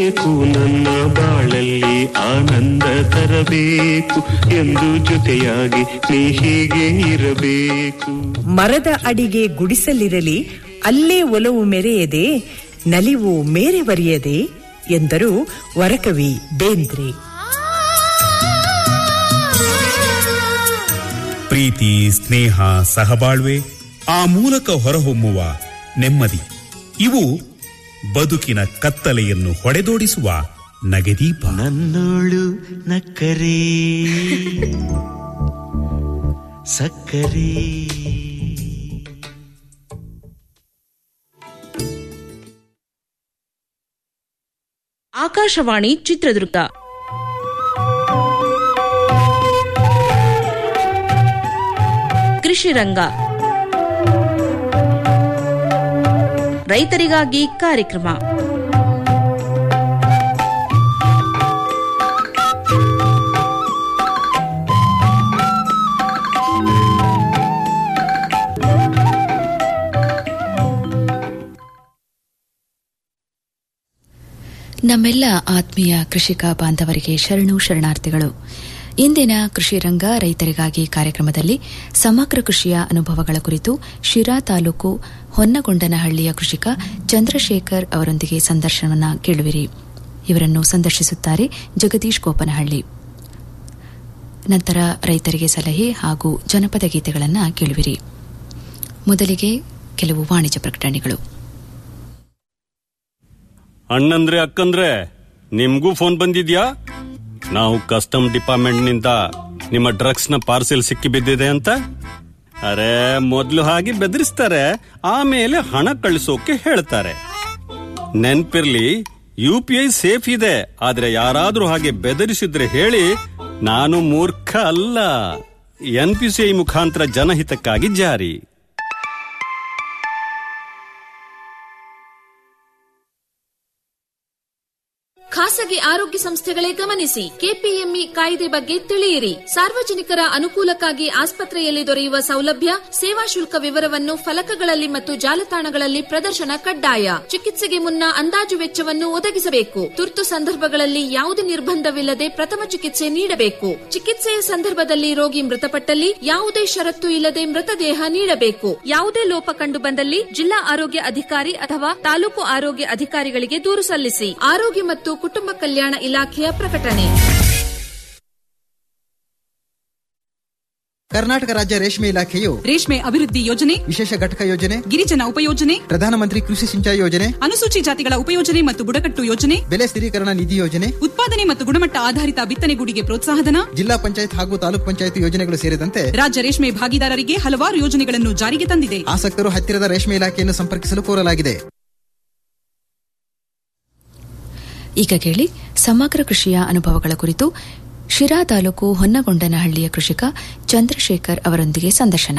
ಬೇಕು ನನ್ನ ಬಾಳಲ್ಲಿ ಆನಂದ ತರಬೇಕು ಎಂದು ಜೊತೆಯಾಗಿ ನೀ ಹೀಗೆ ಇರಬೇಕು ಮರದ ಅಡಿಗೆ ಗುಡಿಸಲಿರಲಿ ಅಲ್ಲೇ ಒಲವು ಮೆರೆಯದೆ ನಲಿವು ಮೇರೆ ಬರೆಯದೆ ಎಂದರು ವರಕವಿ ಬೇಂದ್ರೆ ಪ್ರೀತಿ ಸ್ನೇಹ ಸಹಬಾಳ್ವೆ ಆ ಮೂಲಕ ಹೊರಹೊಮ್ಮುವ ನೆಮ್ಮದಿ ಇವು ಬದುಕಿನ ಕತ್ತಲೆಯನ್ನು ಹೊಡೆದೋಡಿಸುವ ನಗೆದೀಪ ನನ್ನೋಳು ನಕ್ಕರೆ ಸಕ್ಕರೆ ಆಕಾಶವಾಣಿ ಚಿತ್ರದುರ್ಗ ಕೃಷಿ ರಂಗ ರೈತರಿಗಾಗಿ ಕಾರ್ಯಕ್ರಮ ನಮ್ಮೆಲ್ಲ ಆತ್ಮೀಯ ಕೃಷಿಕ ಬಾಂಧವರಿಗೆ ಶರಣು ಶರಣಾರ್ಥಿಗಳು ಇಂದಿನ ಕೃಷಿ ರಂಗ ರೈತರಿಗಾಗಿ ಕಾರ್ಯಕ್ರಮದಲ್ಲಿ ಸಮಗ್ರ ಕೃಷಿಯ ಅನುಭವಗಳ ಕುರಿತು ಶಿರಾ ತಾಲೂಕು ಹೊನ್ನಗೊಂಡನಹಳ್ಳಿಯ ಕೃಷಿಕ ಚಂದ್ರಶೇಖರ್ ಅವರೊಂದಿಗೆ ಸಂದರ್ಶನವನ್ನ ಕೇಳುವಿರಿ ಇವರನ್ನು ಸಂದರ್ಶಿಸುತ್ತಾರೆ ಜಗದೀಶ್ ಗೋಪನಹಳ್ಳಿ ನಂತರ ರೈತರಿಗೆ ಸಲಹೆ ಹಾಗೂ ಜನಪದ ಗೀತೆಗಳನ್ನು ಕೇಳುವಿರಿ ಮೊದಲಿಗೆ ಕೆಲವು ವಾಣಿಜ್ಯ ಪ್ರಕಟಣೆಗಳು ಅಣ್ಣಂದ್ರೆ ಅಕ್ಕಂದ್ರೆ ನಿಮ್ಗೂ ಫೋನ್ ಬಂದಿದ್ಯಾ ನಾವು ಕಸ್ಟಮ್ ಡಿಪಾರ್ಟ್ಮೆಂಟ್ ನಿಂದ ನಿಮ್ಮ ಡ್ರಗ್ಸ್ ನ ಪಾರ್ಸೆಲ್ ಸಿಕ್ಕಿ ಬಿದ್ದಿದೆ ಅಂತ ಅರೆ ಮೊದ್ಲು ಹಾಗೆ ಬೆದರಿಸ್ತಾರೆ ಆಮೇಲೆ ಹಣ ಕಳಿಸೋಕೆ ಹೇಳ್ತಾರೆ ನೆನ್ಪಿರ್ಲಿ ಯು ಪಿ ಐ ಸೇಫ್ ಇದೆ ಆದ್ರೆ ಯಾರಾದ್ರೂ ಹಾಗೆ ಬೆದರಿಸಿದ್ರೆ ಹೇಳಿ ನಾನು ಮೂರ್ಖ ಅಲ್ಲ ಎನ್ ಪಿ ಸಿ ಐ ಮುಖಾಂತರ ಜನಹಿತಕ್ಕಾಗಿ ಜಾರಿ ಖಾಸಗಿ ಆರೋಗ್ಯ ಸಂಸ್ಥೆಗಳೇ ಗಮನಿಸಿ ಕೆಪಿಎಂಇ ಕಾಯ್ದೆ ಬಗ್ಗೆ ತಿಳಿಯಿರಿ ಸಾರ್ವಜನಿಕರ ಅನುಕೂಲಕ್ಕಾಗಿ ಆಸ್ಪತ್ರೆಯಲ್ಲಿ ದೊರೆಯುವ ಸೌಲಭ್ಯ ಸೇವಾ ಶುಲ್ಕ ವಿವರವನ್ನು ಫಲಕಗಳಲ್ಲಿ ಮತ್ತು ಜಾಲತಾಣಗಳಲ್ಲಿ ಪ್ರದರ್ಶನ ಕಡ್ಡಾಯ ಚಿಕಿತ್ಸೆಗೆ ಮುನ್ನ ಅಂದಾಜು ವೆಚ್ಚವನ್ನು ಒದಗಿಸಬೇಕು ತುರ್ತು ಸಂದರ್ಭಗಳಲ್ಲಿ ಯಾವುದೇ ನಿರ್ಬಂಧವಿಲ್ಲದೆ ಪ್ರಥಮ ಚಿಕಿತ್ಸೆ ನೀಡಬೇಕು ಚಿಕಿತ್ಸೆಯ ಸಂದರ್ಭದಲ್ಲಿ ರೋಗಿ ಮೃತಪಟ್ಟಲ್ಲಿ ಯಾವುದೇ ಷರತ್ತು ಇಲ್ಲದೆ ಮೃತದೇಹ ನೀಡಬೇಕು ಯಾವುದೇ ಲೋಪ ಕಂಡು ಬಂದಲ್ಲಿ ಜಿಲ್ಲಾ ಆರೋಗ್ಯ ಅಧಿಕಾರಿ ಅಥವಾ ತಾಲೂಕು ಆರೋಗ್ಯ ಅಧಿಕಾರಿಗಳಿಗೆ ದೂರು ಸಲ್ಲಿಸಿ ಆರೋಗ್ಯ ಮತ್ತು ಕುಟುಂಬ ಕಲ್ಯಾಣ ಇಲಾಖೆಯ ಪ್ರಕಟಣೆ ಕರ್ನಾಟಕ ರಾಜ್ಯ ರೇಷ್ಮೆ ಇಲಾಖೆಯು ರೇಷ್ಮೆ ಅಭಿವೃದ್ಧಿ ಯೋಜನೆ ವಿಶೇಷ ಘಟಕ ಯೋಜನೆ ಗಿರಿಜನ ಉಪಯೋಜನೆ ಪ್ರಧಾನಮಂತ್ರಿ ಕೃಷಿ ಸಿಂಚಾಯಿ ಯೋಜನೆ ಅನುಸೂಚಿ ಜಾತಿಗಳ ಉಪಯೋಜನೆ ಮತ್ತು ಬುಡಕಟ್ಟು ಯೋಜನೆ ಬೆಲೆ ಸ್ಥಿರೀಕರಣ ನಿಧಿ ಯೋಜನೆ ಉತ್ಪಾದನೆ ಮತ್ತು ಗುಣಮಟ್ಟ ಆಧಾರಿತ ಬಿತ್ತನೆಗೂಡಿಗೆ ಪ್ರೋತ್ಸಾಹಧನ ಜಿಲ್ಲಾ ಪಂಚಾಯತ್ ಹಾಗೂ ತಾಲೂಕ್ ಪಂಚಾಯತ್ ಯೋಜನೆಗಳು ಸೇರಿದಂತೆ ರಾಜ್ಯ ರೇಷ್ಮೆ ಭಾಗಿದಾರರಿಗೆ ಹಲವಾರು ಯೋಜನೆಗಳನ್ನು ಜಾರಿಗೆ ತಂದಿದೆ ಆಸಕ್ತರು ಹತ್ತಿರದ ರೇಷ್ಮೆ ಇಲಾಖೆಯನ್ನು ಸಂಪರ್ಕಿಸಲು ಕೋರಲಾಗಿದೆ ಈಗ ಕೇಳಿ ಸಮಗ್ರ ಕೃಷಿಯ ಅನುಭವಗಳ ಕುರಿತು ಶಿರಾ ತಾಲೂಕು ಹೊನ್ನಗೊಂಡನಹಳ್ಳಿಯ ಕೃಷಿಕ ಚಂದ್ರಶೇಖರ್ ಅವರೊಂದಿಗೆ ಸಂದರ್ಶನ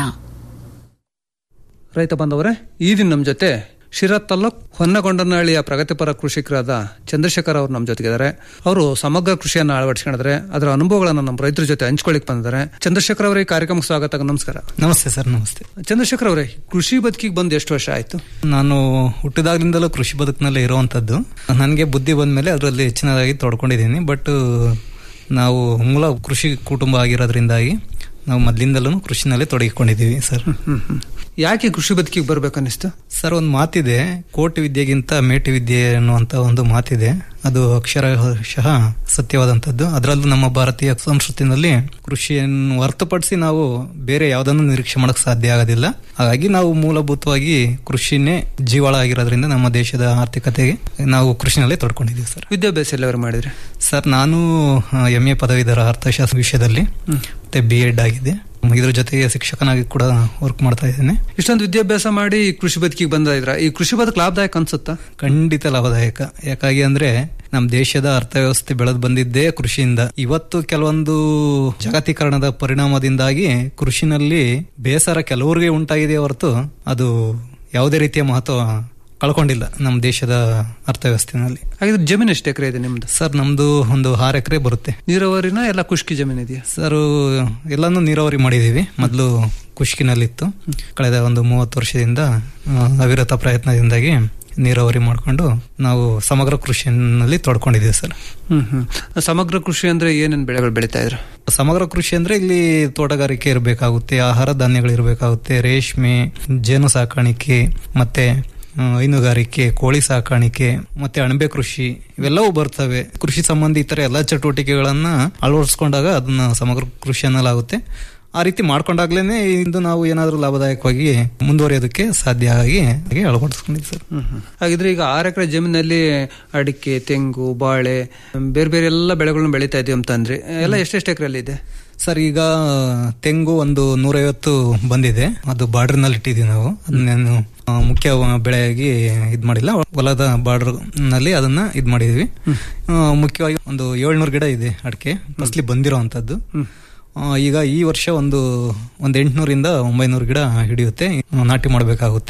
ರೈತ ಬಾಂಧವರೇ ಈ ದಿನ ನಮ್ಮ ಜೊತೆ ಶಿರಾ ತಾಲೂಕ್ ಹೊನ್ನಗೊಂಡನಹಳ್ಳಿಯ ಪ್ರಗತಿಪರ ಕೃಷಿಕರಾದ ಚಂದ್ರಶೇಖರ್ ಅವರು ನಮ್ಮ ಜೊತೆಗಿದ್ದಾರೆ ಅವರು ಸಮಗ್ರ ಕೃಷಿಯನ್ನು ಅಳವಡಿಸ್ಕೊಂಡಿದ್ದಾರೆ ಅದರ ಅನುಭವಗಳನ್ನು ನಮ್ಮ ರೈತರ ಜೊತೆ ಹಂಚ್ಕೊಳ್ಳಿಕ್ ಬಂದಿದ್ದಾರೆ ಚಂದ್ರಶೇಖರ್ ಅವರೇ ಕಾರ್ಯಕ್ರಮಕ್ಕೆ ಸ್ವಾಗತ ನಮಸ್ಕಾರ ನಮಸ್ತೆ ಸರ್ ನಮಸ್ತೆ ಚಂದ್ರಶೇಖರ್ ಅವರೇ ಕೃಷಿ ಬದುಕಿಗೆ ಬಂದು ಎಷ್ಟು ವರ್ಷ ಆಯ್ತು ನಾನು ಹುಟ್ಟಿದಾಗ್ಲಿಂದಲೂ ಕೃಷಿ ಬದುಕಿನಲ್ಲೇ ಇರುವಂತದ್ದು ನನಗೆ ಬುದ್ಧಿ ಬಂದ್ಮೇಲೆ ಅದರಲ್ಲಿ ಹೆಚ್ಚಿನದಾಗಿ ತೊಡ್ಕೊಂಡಿದ್ದೀನಿ ಬಟ್ ನಾವು ಮೂಲ ಕೃಷಿ ಕುಟುಂಬ ಆಗಿರೋದ್ರಿಂದಾಗಿ ನಾವು ಮೊದಲಿಂದಲೂ ಕೃಷಿನಲ್ಲೇ ತೊಡಗಿಕೊಂಡಿದ್ದೀವಿ ಸರ್ ಯಾಕೆ ಕೃಷಿ ಬದುಕಿಗೆ ಬರ್ಬೇಕನ್ನಿಸ್ತು ಸರ್ ಒಂದು ಮಾತಿದೆ ಕೋಟಿ ವಿದ್ಯೆಗಿಂತ ಮೇಟಿ ವಿದ್ಯೆ ಅನ್ನುವಂತ ಒಂದು ಮಾತಿದೆ ಅದು ಅಕ್ಷರಶಃ ಸತ್ಯವಾದಂಥದ್ದು ಅದರಲ್ಲೂ ನಮ್ಮ ಭಾರತೀಯ ಸಂಸ್ಕೃತಿನಲ್ಲಿ ಕೃಷಿಯನ್ನು ಹೊರತುಪಡಿಸಿ ನಾವು ಬೇರೆ ಯಾವುದನ್ನು ನಿರೀಕ್ಷೆ ಮಾಡಕ್ ಸಾಧ್ಯ ಆಗೋದಿಲ್ಲ ಹಾಗಾಗಿ ನಾವು ಮೂಲಭೂತವಾಗಿ ಕೃಷಿನೇ ಜೀವಾಳ ಆಗಿರೋದ್ರಿಂದ ನಮ್ಮ ದೇಶದ ಆರ್ಥಿಕತೆಗೆ ನಾವು ಕೃಷಿನಲ್ಲೇ ತೊಡ್ಕೊಂಡಿದ್ದೀವಿ ಸರ್ ವಿದ್ಯಾಭ್ಯಾಸ ಎಲ್ಲವರು ಮಾಡಿದ್ರೆ ಸರ್ ನಾನು ಎಂ ಎ ಪದವೀಧರ ಅರ್ಥಶಾಸ್ತ್ರ ವಿಷಯದಲ್ಲಿ ಮತ್ತೆ ಬಿ ಎಡ್ ಆಗಿದೆ ಇದ್ರ ಜೊತೆಗೆ ಶಿಕ್ಷಕನಾಗಿ ಕೂಡ ವರ್ಕ್ ಮಾಡ್ತಾ ಇದ್ದೇನೆ ಇಷ್ಟೊಂದು ವಿದ್ಯಾಭ್ಯಾಸ ಮಾಡಿ ಕೃಷಿ ಬದುಕಿಗೆ ಬಂದ ಇದ್ರ ಈ ಕೃಷಿ ಬದುಕು ಲಾಭದಾಯಕ ಅನ್ಸುತ್ತಾ ಖಂಡಿತ ಲಾಭದಾಯಕ ಯಾಕಾಗಿ ಅಂದ್ರೆ ನಮ್ಮ ದೇಶದ ಅರ್ಥವ್ಯವಸ್ಥೆ ಬೆಳೆದು ಬಂದಿದ್ದೇ ಕೃಷಿಯಿಂದ ಇವತ್ತು ಕೆಲವೊಂದು ಜಾಗತೀಕರಣದ ಪರಿಣಾಮದಿಂದಾಗಿ ಕೃಷಿನಲ್ಲಿ ಬೇಸರ ಕೆಲವರಿಗೆ ಉಂಟಾಗಿದೆ ಹೊರತು ಅದು ಯಾವುದೇ ರೀತಿಯ ಮಹತ್ವ ಕಳ್ಕೊಂಡಿಲ್ಲ ನಮ್ಮ ದೇಶದ ಅರ್ಥವ್ಯವಸ್ಥೆನಲ್ಲಿ ಹಾಗಿದ್ರೆ ಜಮೀನು ಎಷ್ಟು ಎಕರೆ ಇದೆ ನಿಮ್ದು ಸರ್ ನಮ್ದು ಒಂದು ಆರು ಎಕರೆ ಬರುತ್ತೆ ನೀರಾವರಿನ ಎಲ್ಲ ಖುಷ್ಕಿ ಜಮೀನು ಇದೆಯಾ ಸರ್ ಎಲ್ಲಾನು ನೀರಾವರಿ ಮಾಡಿದೀವಿ ಮೊದಲು ಖುಷ್ಕಿನಲ್ಲಿತ್ತು ಕಳೆದ ಒಂದು ಮೂವತ್ತು ವರ್ಷದಿಂದ ಆ, ಅವಿರತ ಪ್ರಯತ್ನದಿಂದಾಗಿ ನೀರಾವರಿ ಮಾಡ್ಕೊಂಡು ನಾವು ಸಮಗ್ರ ಕೃಷಿಯಲ್ಲಿ ತೊಡ್ಕೊಂಡಿದ್ದೀವಿ ಸರ್ ಹ್ಮ್ ಹ್ಮ್ ಸಮಗ್ರ ಕೃಷಿ ಅಂದ್ರೆ ಏನೇನ್ ಬೆಳೆಗಳು ಬೆಳೀತಾ ಇದ್ರ ಸಮಗ್ರ ಕೃಷಿ ಅಂದ್ರೆ ಇಲ್ಲಿ ತೋಟಗಾರಿಕೆ ಇರಬೇಕಾಗುತ್ತೆ ಆಹಾರ ಧಾನ್ಯಗಳು ಇರಬೇಕಾಗುತ್ತೆ ರೇಷ್ಮೆ ಜೇನು ಸಾಕಾಣಿಕೆ ಮತ್ತೆ ಆ, ಹೈನುಗಾರಿಕೆ ಕೋಳಿ ಸಾಕಾಣಿಕೆ ಮತ್ತೆ ಅಣಬೆ ಕೃಷಿ ಇವೆಲ್ಲವೂ ಬರ್ತವೆ ಕೃಷಿ ಸಂಬಂಧಿ ಇತರ ಎಲ್ಲ ಚಟುವಟಿಕೆಗಳನ್ನ ಅಳವಡಿಸ್ಕೊಂಡಾಗ ಅದನ್ನ ಸಮಗ್ರ ಕೃಷಿ ಅನ್ನಲಾಗುತ್ತೆ ಆ ರೀತಿ ಮಾಡ್ಕೊಂಡಾಗ್ಲೇನೆ ಇಂದು ನಾವು ಏನಾದರೂ ಲಾಭದಾಯಕವಾಗಿ ಮುಂದುವರಿಯೋದಕ್ಕೆ ಸಾಧ್ಯ ಆಗಿ ಹಾಗೆ ಅಳವಡಿಸ್ಕೊಂಡಿದ್ದೀವಿ ಸರ್ ಹಾಗಿದ್ರೆ ಈಗ ಆರು ಎಕರೆ ಜಮೀನಲ್ಲಿ ಅಡಿಕೆ ತೆಂಗು ಬಾಳೆ ಬೇರೆ ಬೇರೆ ಎಲ್ಲ ಬೆಳೆಗಳನ್ನ ಬೆಳೀತಾ ಇದೀವಿ ಅಂತಂದ್ರೆ ಎಲ್ಲ ಎಷ್ಟೆಷ್ಟು ಎಕರೆಯಲ್ಲಿ ಇದೆ ಸರ್ ಈಗ ತೆಂಗು ಒಂದು ನೂರೈವತ್ತು ಬಂದಿದೆ ಅದು ಬಾರ್ಡರ್ನಲ್ಲಿ ಇಟ್ಟಿದ್ದೀವಿ ನಾವು ಅದನ್ನೇನು ಆ, ಮುಖ್ಯ ಬೆಳೆಯಾಗಿ ಇದ್ ಮಾಡಿಲ್ಲ ಹೊಲದ ಬಾರ್ಡರ್ ನಲ್ಲಿ ಅದನ್ನ ಇದ್ ಮಾಡಿದೀವಿ ಆ, ಮುಖ್ಯವಾಗಿ ಒಂದು ಏಳ್ನೂರು ಗಿಡ ಇದೆ ಅಡಿಕೆ ಫಸ್ಟ್ಲಿ ಬಂದಿರೋ ಅಂತದ್ದು ಈಗ ಈ ವರ್ಷ ಒಂದು ಒಂದು ಎಂಟುನೂರಿಂದ ಒಂಬೈನೂರು ಗಿಡ ಹಿಡಿಯುತ್ತೆ ನಾಟಿ ಮಾಡಬೇಕಾಗುತ್ತೆ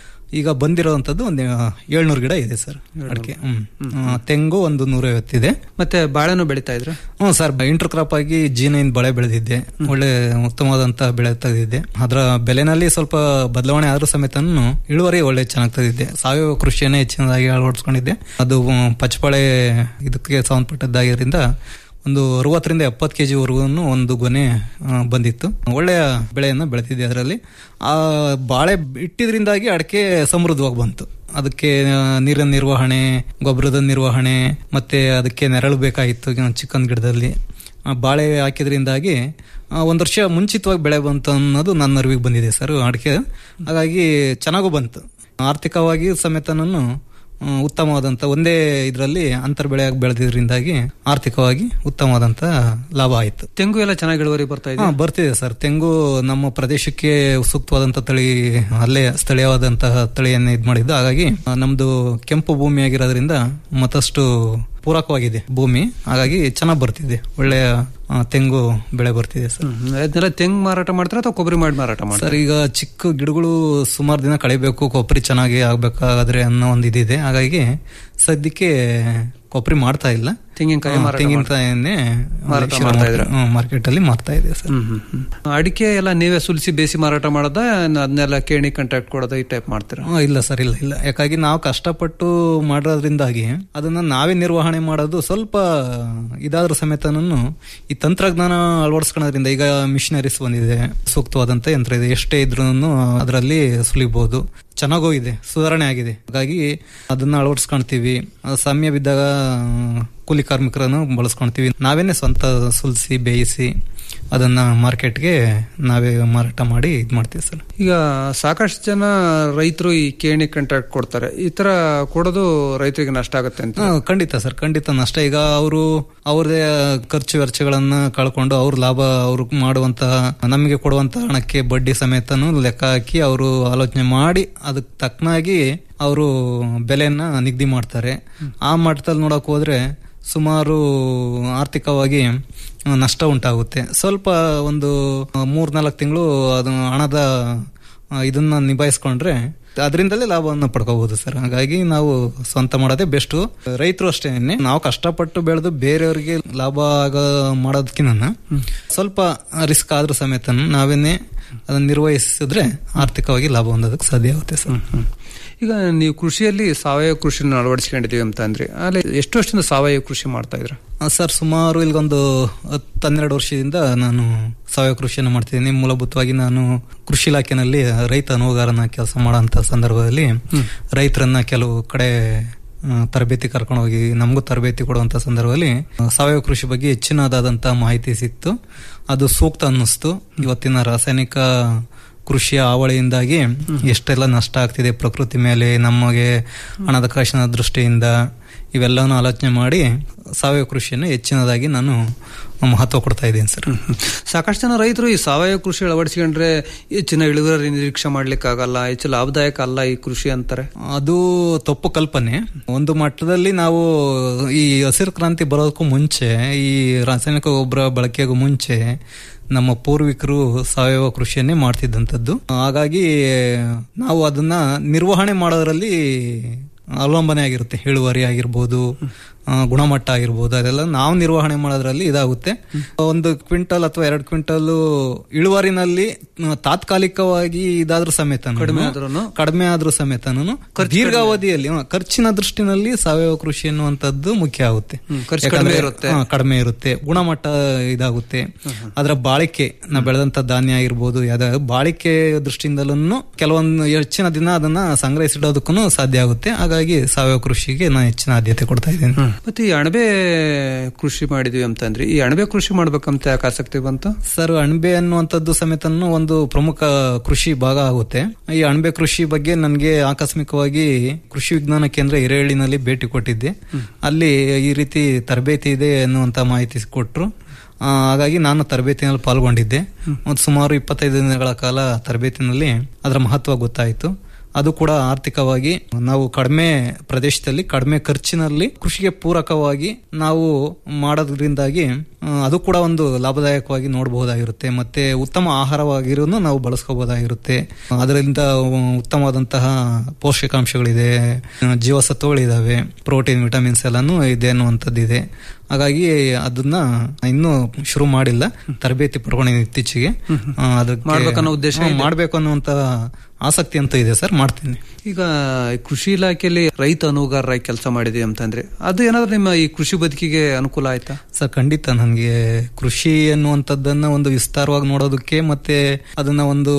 ಈಗ ಬಂದಿರೋವಂಥದ್ದು ಒಂದು ಏಳ್ನೂರು ಗಿಡ ಇದೆ ಸರ್ ಅಡಿಕೆ ಹ್ಮ್ ಆ, ತೆಂಗು ಒಂದು ನೂರೈವತ್ತಿದೆ ಮತ್ತೆ ಬಾಳೆನೂ ಬೆಳೀತಾ ಇದ್ರ ಹ್ಞೂ ಸರ್ ಇಂಟರ್ ಕ್ರಾಪ್ ಆಗಿ ಜೀನಿನ ಬಳೆ ಬೆಳೆದಿದ್ದೆ ಒಳ್ಳೆ ಉತ್ತಮವಾದಂತ ಬೆಳೆ ತೆಗೆದಿದ್ದೆ ಅದರ ಬೆಲೆನಲ್ಲಿ ಸ್ವಲ್ಪ ಬದಲಾವಣೆ ಆದ್ರೂ ಸಮೇತ ಇಳುವರಿ ಒಳ್ಳೆ ಚೆನ್ನಾಗಿ ತೆಗೆದಿದ್ದೆ ಸಾವಯವ ಕೃಷಿಯನ್ನೇ ಹೆಚ್ಚಿನದಾಗಿ ಅಳವಡಿಸ್ಕೊಂಡಿದ್ದೆ ಅದು ಮ್, ಪಚ್ಚಬಾಳೆ ಇದಕ್ಕೆ ಸಂಬಂಧಪಟ್ಟದ್ದಾಗಿರೋದ್ರಿಂದ ಒಂದು ಅರವತ್ತರಿಂದ ಎಪ್ಪತ್ತು ಕೆ ಜಿವರೆಗೂ ಒಂದು ಗೊನೆ ಆ, ಬಂದಿತ್ತು ಒಳ್ಳೆಯ ಬೆಳೆಯನ್ನು ಬೆಳೆದಿದ್ದೆ ಅದರಲ್ಲಿ ಆ ಬಾಳೆ ಇಟ್ಟಿದ್ರಿಂದಾಗಿ ಅಡಿಕೆ ಸಮೃದ್ಧವಾಗಿ ಬಂತು ಅದಕ್ಕೆ ಆ, ನೀರಿನ ನಿರ್ವಹಣೆ ಗೊಬ್ಬರದ ನಿರ್ವಹಣೆ ಮತ್ತೆ ಅದಕ್ಕೆ ನೆರಳು ಬೇಕಾಗಿತ್ತು ಚಿಕ್ಕನ್ ಗಿಡದಲ್ಲಿ ಆ, ಬಾಳೆ ಹಾಕಿದ್ರಿಂದಾಗಿ ಆ, ಒಂದು ವರ್ಷ ಮುಂಚಿತವಾಗಿ ಬೆಳೆ ಬಂತು ಅನ್ನೋದು ನನ್ನ ಅರಿವಿಗೆ ಬಂದಿದೆ ಸರ್ ಅಡಿಕೆ ಹಾಗಾಗಿ ಚೆನ್ನಾಗೂ ಬಂತು ಆರ್ಥಿಕವಾಗಿ ಸಮೇತ ನಾನು ಆ, ಉತ್ತಮವಾದಂತ ಒಂದೇ ಇದರಲ್ಲಿ ಅಂತರ್ ಬೆಳೆಯಾಗಿ ಬೆಳೆದಿದ್ರಿಂದಾಗಿ ಆರ್ಥಿಕವಾಗಿ ಉತ್ತಮವಾದಂತ ಲಾಭ ಆಯಿತು ತೆಂಗು ಎಲ್ಲ ಚೆನ್ನಾಗಿ ಇಳುವರಿ ಬರ್ತಾ ಇದೆ ಹಾ, ಬರ್ತಿದೆ ಸರ್ ತೆಂಗು ನಮ್ಮ ಪ್ರದೇಶಕ್ಕೆ ಸೂಕ್ತವಾದಂತ ತಳಿ ಅಲ್ಲೇ ಸ್ಥಳೀಯವಾದಂತಹ ತಳಿಯನ್ನ ಇದ್ ಮಾಡಿದ್ದು ಹಾಗಾಗಿ ಆ, ನಮ್ದು ಕೆಂಪು ಭೂಮಿ ಆಗಿರೋದ್ರಿಂದ ಮತ್ತಷ್ಟು ಪೂರಕವಾಗಿದೆ ಭೂಮಿ ಹಾಗಾಗಿ ಚೆನ್ನಾಗಿ ಬರ್ತಿದೆ ಒಳ್ಳೆಯ ಆ, ತೆಂಗು ಬೆಳೆ ಬರ್ತಿದೆ ಸರ್ ಅದನ್ನೆಲ್ಲ ತೆಂಗು ಮಾರಾಟ ಮಾಡ್ತಾರೆ ಅಥವಾ ಕೊಬ್ಬರಿ ಮಾಡಿ ಮಾರಾಟ ಮಾಡ್ತಾರೆ ಸರ್ ಈಗ ಚಿಕ್ಕ ಗಿಡಗಳು ಸುಮಾರು ದಿನ ಕಳಿಬೇಕು ಕೊಬ್ಬರಿ ಚೆನ್ನಾಗಿ ಆಗ್ಬೇಕಾದ್ರೆ ಅನ್ನೋ ಒಂದು ಇದಿದೆ ಹಾಗಾಗಿ ಸದ್ಯಕ್ಕೆ ಕೊಬ್ಬರಿ ಮಾಡ್ತಾ ಇಲ್ಲ ತೆಂಗಿನಕಾಯಿ ಹಾ, ಮಾರಾಟ ತೆಂಗಿನಕಾಯನ್ನೇ ಮಾರಾಟ ಮಾಡ್ತಾ ಇದ್ದೀರಾ? ಮಾರ್ಕೆಟ್ ಅಲ್ಲಿ ಮಾರ್ತಾ ಇದೆ ಸರ್ ಅಡಿಕೆ ಎಲ್ಲ ನೀವೇ ಸುಲಿಸಿ ಬೇಸಿ ಮಾರಾಟ ಮಾಡೋದ ಅದನ್ನೆಲ್ಲ ಕೇಣಿ ಕಾಂಟ್ರಾಕ್ಟ್ ಕೊಡೋದ ಈ ಟೈಪ್ ಮಾಡ್ತೀರಾ ಹಾ, ಇಲ್ಲ ಸರ್ ಇಲ್ಲ ಇಲ್ಲ ಯಾಕಾಗಿ ನಾವು ಕಷ್ಟಪಟ್ಟು ಮಾಡೋದ್ರಿಂದಾಗಿ ಅದನ್ನ ನಾವೇ ನಿರ್ವಹಣೆ ಮಾಡೋದು ಸ್ವಲ್ಪ ಇದಾದ್ರೂ ಸಮೇತನೂ ಈ ತಂತ್ರಜ್ಞಾನ ಅಳವಡಿಸ್ಕೊಳ್ಳೋದ್ರಿಂದ ಈಗ ಮಿಷನರೀಸ್ ಬಂದಿದೆ ಸೂಕ್ತವಾದಂತ ಯಂತ್ರ ಇದೆ ಎಷ್ಟೇ ಇದ್ರೂ ಅದರಲ್ಲಿ ಸುಲಿಬಹುದು ಚೆನ್ನಾಗೂ ಇದೆ ಸುಧಾರಣೆ ಆಗಿದೆ ಹಾಗಾಗಿ ಅದನ್ನ ಅಳವಡಿಸ್ಕೊಳ್ತೀವಿ ಆ, ಸಮಯ ಬಿದ್ದಾಗ ಆ, ಕೂಲಿ ಕಾರ್ಮಿಕರನ್ನು ಬಳಸ್ಕೊಳ್ತೀವಿ ನಾವೇನೆ ಸ್ವಂತ ಸುಲಿಸಿ ಬೇಯಿಸಿ ಅದನ್ನ ಮಾರ್ಕೆಟ್ಗೆ ನಾವೇ ಮಾರಾಟ ಮಾಡಿ ಇದ್ ಮಾಡ್ತೀವಿ ಸರ್ ಈಗ ಸಾಕಷ್ಟು ಜನ ರೈತರು ಈ ಕೇಣಿ ಕಾಂಟ್ರಾಕ್ಟ್ ಕೊಡ್ತಾರೆ ಈ ತರ ಕೊಡೋದು ರೈತರಿಗೆ ನಷ್ಟ ಆಗುತ್ತೆ ಅಂತ ಹಾ, ಖಂಡಿತ ಸರ್ ಖಂಡಿತ ನಷ್ಟ ಈಗ ಅವರು ಅವ್ರದೇ ಖರ್ಚು ವೆಚ್ಚಗಳನ್ನ ಕಳ್ಕೊಂಡು ಅವ್ರ ಲಾಭ ಅವ್ರು ಮಾಡುವಂತಹ ನಮಗೆ ಕೊಡುವಂತಹ ಹಣಕ್ಕೆ ಬಡ್ಡಿ ಸಮೇತನು ಲೆಕ್ಕ ಹಾಕಿ ಅವರು ಆಲೋಚನೆ ಮಾಡಿ ಅದಕ್ಕೆ ತಕ್ಕನಾಗಿ ಅವರು ಬೆಲೆಯನ್ನ ನಿಗದಿ ಮಾಡ್ತಾರೆ ಆ ಮಟ್ಟದಲ್ಲಿ ನೋಡಕ್ ಹೋದ್ರೆ ಸುಮಾರು ಆರ್ಥಿಕವಾಗಿ ಆ, ನಷ್ಟ ಉಂಟಾಗುತ್ತೆ ಸ್ವಲ್ಪ ಒಂದು ಮೂರ್ನಾಲ್ಕು ತಿಂಗಳು ಅದು ಹಣದ ಆ, ಇದನ್ನ ನಿಭಾಯಿಸ್ಕೊಂಡ್ರೆ ಅದರಿಂದಲೇ ಲಾಭವನ್ನು ಪಡ್ಕೋಬಹುದು ಸರ್ ಹಾಗಾಗಿ ನಾವು ಸ್ವಂತ ಮಾಡೋದೇ ಬೆಸ್ಟ್ ರೈತರು ಅಷ್ಟೇ ನಾವು ಕಷ್ಟಪಟ್ಟು ಬೆಳೆದು ಬೇರೆಯವರಿಗೆ ಲಾಭ ಆಗ ಮಾಡೋದಕ್ಕಿಂತ ಸ್ವಲ್ಪ ರಿಸ್ಕ್ ಆದ್ರೂ ಸಮೇತ ನಾವೇನೆ ಅದನ್ನ ನಿರ್ವಹಿಸಿದ್ರೆ ಆರ್ಥಿಕವಾಗಿ ಲಾಭ ಹೊಂದೋದಕ್ಕೆ ಸಾಧ್ಯ ಆಗುತ್ತೆ ಸರ್ ಈಗ ನೀವು ಕೃಷಿಯಲ್ಲಿ ಸಾವಯವ ಕೃಷಿನ ಅಳವಡಿಸ್ಕೊಂಡಿದೀವಿ ಅಂತ ಅಂದ್ರೆ ಅಲ್ಲಿ ಎಷ್ಟು ವರ್ಷದಿಂದ ಸಾವಯವ ಕೃಷಿ ಮಾಡ್ತಾ ಇದ್ರ ಆ, ಸರ್ ಸುಮಾರು ಇಲ್ಗೊಂದು ಹತ್ತು ಹನ್ನೆರಡು ವರ್ಷದಿಂದ ನಾನು ಸಾವಯವ ಕೃಷಿಯನ್ನು ಮಾಡ್ತಿದ್ದೀನಿ ಮೂಲಭೂತವಾಗಿ ನಾನು ಕೃಷಿ ಇಲಾಖೆನಲ್ಲಿ ರೈತ ಅನುಭವಗಾರನ ಕೆಲಸ ಮಾಡೋಂಥ ಸಂದರ್ಭದಲ್ಲಿ ರೈತರನ್ನ ಕೆಲವು ಕಡೆ ಆ, ತರಬೇತಿ ಕರ್ಕೊಂಡು ಹೋಗಿ ನಮಗೂ ತರಬೇತಿ ಕೊಡುವಂತ ಸಂದರ್ಭದಲ್ಲಿ ಆ, ಸಾವಯವ ಕೃಷಿ ಬಗ್ಗೆ ಹೆಚ್ಚಿನದಾದಂತಹ ಮಾಹಿತಿ ಸಿಕ್ತು ಅದು ಸೂಕ್ತ ಅನ್ನಿಸ್ತು ಇವತ್ತಿನ ರಾಸಾಯನಿಕ ಕೃಷಿಯ ಆವಳಿಯಿಂದಾಗಿ ಎಷ್ಟೆಲ್ಲ ನಷ್ಟ ಆಗ್ತಿದೆ ಪ್ರಕೃತಿ ಮೇಲೆ ನಮಗೆ ಹಣದ ಕಾಸಿನ ದೃಷ್ಟಿಯಿಂದ ಇವೆಲ್ಲವನ್ನು ಆಲೋಚನೆ ಮಾಡಿ ಸಾವಯವ ಕೃಷಿಯನ್ನು ಹೆಚ್ಚಿನದಾಗಿ ನಾನು ಮಹತ್ವ ಕೊಡ್ತಾ ಇದ್ದೀನಿ ಸರ್ ಸಾಕಷ್ಟು ಜನ ರೈತರು ಈ ಸಾವಯವ ಕೃಷಿ ಅಳವಡಿಸ್ಕೊಂಡ್ರೆ ಹೆಚ್ಚಿನ ಇಳುವರಿ ನಿರೀಕ್ಷೆ ಮಾಡ್ಲಿಕ್ಕೆ ಆಗಲ್ಲ ಹೆಚ್ಚು ಲಾಭದಾಯಕ ಅಲ್ಲ ಈ ಕೃಷಿ ಅಂತಾರೆ ಅದು ತಪ್ಪು ಕಲ್ಪನೆ ಒಂದು ಮಟ್ಟದಲ್ಲಿ ನಾವು ಈ ಹಸಿರು ಕ್ರಾಂತಿ ಬರೋದಕ್ಕೂ ಮುಂಚೆ ಈ ರಾಸಾಯನಿಕ ಗೊಬ್ಬರ ಬಳಕೆಗೂ ಮುಂಚೆ ನಮ್ಮ ಪೂರ್ವಿಕರು ಸಾವಯವ ಕೃಷಿಯನ್ನೇ ಮಾಡ್ತಿದ್ದಂಥದ್ದು ಹಾಗಾಗಿ ನಾವು ಅದನ್ನ ನಿರ್ವಹಣೆ ಮಾಡೋದ್ರಲ್ಲಿ ಅವಲಂಬನೆ ಆಗಿರುತ್ತೆ ಇಳುವರಿ ಆಗಿರ್ಬೋದು ಆ, ಗುಣಮಟ್ಟ ಆಗಿರ್ಬೋದು ಅದೆಲ್ಲ ನಾವು ನಿರ್ವಹಣೆ ಮಾಡೋದ್ರಲ್ಲಿ ಇದಾಗುತ್ತೆ ಒಂದು ಕ್ವಿಂಟಲ್ ಅಥವಾ ಎರಡು ಕ್ವಿಂಟಲ್ ಇಳುವರಿನಲ್ಲಿ ಆ, ತಾತ್ಕಾಲಿಕವಾಗಿ ಇದಾದ್ರೂ ಸಮೇತ ಕಡಿಮೆ ಆದ್ರೂನು? ಕಡಿಮೆ ಆದ್ರೂ ಸಮೇತನು ದೀರ್ಘಾವಧಿಯಲ್ಲಿ ಹ, ಖರ್ಚಿನ ದೃಷ್ಟಿನಲ್ಲಿ ಸಾವಯವ ಕೃಷಿ ಎನ್ನುವಂಥದ್ದು ಮುಖ್ಯ ಆಗುತ್ತೆ ಹ್ಮ್, ಖರ್ಚು ಯಾಕಂದ್ರೆ- ಕಡಿಮೆ ಇರುತ್ತೆ. ಹಾ, ಕಡಿಮೆ ಇರುತ್ತೆ ಗುಣಮಟ್ಟ ಇದಾಗುತ್ತೆ ಅದರ ಬಾಳಿಕೆ ನಾವು ಬೆಳೆದಂತ ಧಾನ್ಯ ಆಗಿರ್ಬೋದು ಯಾವ್ದಾದ್ರು ಬಾಳಿಕೆ ದೃಷ್ಟಿಯಿಂದಲೂ ಕೆಲವೊಂದು ಹೆಚ್ಚಿನ ದಿನ ಅದನ್ನ ಸಂಗ್ರಹಿಸಿಡೋದಕ್ಕೂ ಸಾಧ್ಯ ಆಗುತ್ತೆ ಹಾಗಾಗಿ ಸಾವಯವ ಕೃಷಿಗೆ ನಾನು ಹೆಚ್ಚಿನ ಆದ್ಯತೆ ಕೊಡ್ತಾ ಇದ್ದೇನೆ ಮತ್ತೆ ಈ ಅಣಬೆ ಕೃಷಿ ಮಾಡಿದ್ವಿ ಅಂತಂದ್ರೆ ಈ ಅಣಬೆ ಕೃಷಿ ಮಾಡ್ಬೇಕಂತ ಯಾಕೆ ಆಸಕ್ತಿ ಬಂತು ಸರ್ ಅಣಬೆ ಅನ್ನುವಂಥದ್ದು ಸಮೇತನು ಒಂದು ಪ್ರಮುಖ ಕೃಷಿ ಭಾಗ ಆಗುತ್ತೆ ಈ ಅಣಬೆ ಕೃಷಿ ಬಗ್ಗೆ ನನಗೆ ಆಕಸ್ಮಿಕವಾಗಿ ಕೃಷಿ ವಿಜ್ಞಾನ ಕೇಂದ್ರ ಹಿರೇಹಳ್ಳಿನಲ್ಲಿ ಭೇಟಿ ಕೊಟ್ಟಿದ್ದೆ ಅಲ್ಲಿ ಈ ರೀತಿ ತರಬೇತಿ ಇದೆ ಎನ್ನುವಂತ ಮಾಹಿತಿ ಕೊಟ್ಟರು ಆ, ಹಾಗಾಗಿ ನಾನು ತರಬೇತಿನಲ್ಲಿ ಪಾಲ್ಗೊಂಡಿದ್ದೆ ಒಂದು ಸುಮಾರು ಇಪ್ಪತ್ತೈದು ದಿನಗಳ ಕಾಲ ತರಬೇತಿನಲ್ಲಿ ಅದರ ಮಹತ್ವ ಗೊತ್ತಾಯಿತು ಅದು ಕೂಡ ಆರ್ಥಿಕವಾಗಿ ನಾವು ಕಡಿಮೆ ಪ್ರದೇಶದಲ್ಲಿ ಕಡಿಮೆ ಖರ್ಚಿನಲ್ಲಿ ಕೃಷಿಗೆ ಪೂರಕವಾಗಿ ನಾವು ಮಾಡೋದ್ರಿಂದಾಗಿ ಆ, ಅದು ಕೂಡ ಒಂದು ಲಾಭದಾಯಕವಾಗಿ ನೋಡಬಹುದಾಗಿರುತ್ತೆ ಮತ್ತೆ ಉತ್ತಮ ಆಹಾರವಾಗಿರೂ ನಾವು ಬಳಸ್ಕೋಬಹುದಾಗಿರುತ್ತೆ ಅದರಿಂದ ಉತ್ತಮವಾದಂತಹ ಪೋಷಕಾಂಶಗಳಿದೆ ಆ, ಜೀವಸತ್ವಗಳಿದಾವೆ ಪ್ರೋಟೀನ್ ವಿಟಮಿನ್ಸ್ ಎಲ್ಲಾನು ಇದೆ ಅನ್ನುವಂಥದ್ದಿದೆ ಹಾಗಾಗಿ ಅದನ್ನ ಇನ್ನೂ ಶುರು ಮಾಡಿಲ್ಲ ತರಬೇತಿ ಪಡ್ಕೊಂಡಿದ್ದೀನಿ ಇತ್ತೀಚೆಗೆ ಆ, ಅದಕ್ಕೆ- ಮಾಡ್ಬೇಕನ್ನೋ ಉದ್ದೇಶ ಹ್ಮ್, ಇದೆ. ಮಾಡ್ಬೇಕು ಅನ್ನುವಂತ ಆಸಕ್ತಿ ಅಂತ ಇದೆ ಸರ್ ಮಾಡ್ತೀನಿ ಈಗ ಈ ಕೃಷಿ ಇಲಾಖೆಯಲ್ಲಿ ರೈತ ಅನುಗಾರರಾಗಿ ಕೆಲಸ ಮಾಡಿದ್ವಿ ಅಂತಂದ್ರೆ ಅದು ಏನಾದ್ರೂ ನಿಮ್ಮ ಈ ಕೃಷಿ ಬದುಕಿಗೆ ಅನುಕೂಲ ಆಯ್ತಾ ಸರ್ ಖಂಡಿತ ನನಗೆ ಕೃಷಿ ಎನ್ನುವಂಥದ್ದನ್ನ ಒಂದು ವಿಸ್ತಾರವಾಗಿ ನೋಡೋದಕ್ಕೆ ಮತ್ತೆ ಅದನ್ನ ಒಂದು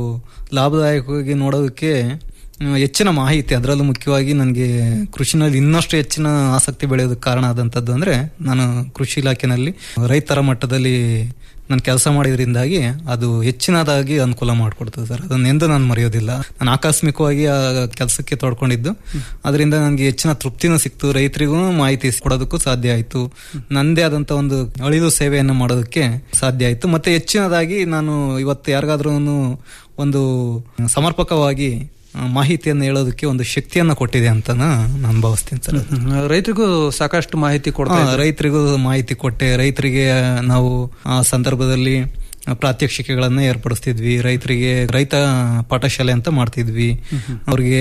ಲಾಭದಾಯಕವಾಗಿ ನೋಡೋದಕ್ಕೆ ಆ, ಹೆಚ್ಚಿನ ಮಾಹಿತಿ ಅದರಲ್ಲೂ ಮುಖ್ಯವಾಗಿ ನನಗೆ ಕೃಷಿನಲ್ಲಿ ಇನ್ನಷ್ಟು ಹೆಚ್ಚಿನ ಆಸಕ್ತಿ ಬೆಳೆಯೋದಕ್ಕೆ ಕಾರಣ ಆದಂಥದ್ದು ಅಂದ್ರೆ ನಾನು ಕೃಷಿ ಇಲಾಖೆನಲ್ಲಿ ರೈತರ ಮಟ್ಟದಲ್ಲಿ ನಾನು ಕೆಲಸ ಮಾಡಿದ್ರಿಂದಾಗಿ ಅದು ಹೆಚ್ಚಿನದಾಗಿ ಅನುಕೂಲ ಮಾಡಿಕೊಡ್ತದೆ ಸರ್ ಅದನ್ನೆಂದು ನಾನು ಮರೆಯೋದಿಲ್ಲ ನಾನು ಆಕಸ್ಮಿಕವಾಗಿ ಆ ಕೆಲಸಕ್ಕೆ ತೊಡ್ಕೊಂಡಿದ್ದು ಅದರಿಂದ ನನಗೆ ಹೆಚ್ಚಿನ ತೃಪ್ತಿನೂ ಸಿಕ್ತು ರೈತರಿಗೂ ಮಾಹಿತಿ ಕೊಡೋದಕ್ಕೂ ಸಾಧ್ಯ ಆಯಿತು ನಂದೇ ಆದಂತ ಒಂದು ಅಳಿಲು ಸೇವೆಯನ್ನು ಮಾಡೋದಕ್ಕೆ ಸಾಧ್ಯ ಆಯಿತು ಮತ್ತೆ ಹೆಚ್ಚಿನದಾಗಿ ನಾನು ಇವತ್ತು ಯಾರಿಗಾದ್ರೂ ಒಂದು ಸಮರ್ಪಕವಾಗಿ ಆ, ಮಾಹಿತಿಯನ್ನು ಹೇಳೋದಕ್ಕೆ ಒಂದು ಶಕ್ತಿಯನ್ನ ಕೊಟ್ಟಿದೆ ಅಂತ ನಾನು ಭಾವಿಸ್ತೀನಿ ಸರ್ ಅದು. ರೈತರಿಗೂ ಸಾಕಷ್ಟು ಮಾಹಿತಿ ಕೊಡ್ತಾ ಹಾ, ಇದ್ದಾರೆ. ರೈತರಿಗೂ ಮಾಹಿತಿ ಕೊಟ್ಟೆ ರೈತರಿಗೆ ನಾವು ಆ ಸಂದರ್ಭದಲ್ಲಿ ಪ್ರಾತ್ಯಕ್ಷಿಕೆಗಳನ್ನ ಏರ್ಪಡಿಸ್ತಿದ್ವಿ ರೈತರಿಗೆ ರೈತ ಪಾಠಶಾಲೆ ಅಂತ ಮಾಡ್ತಿದ್ವಿ ಅವ್ರಿಗೆ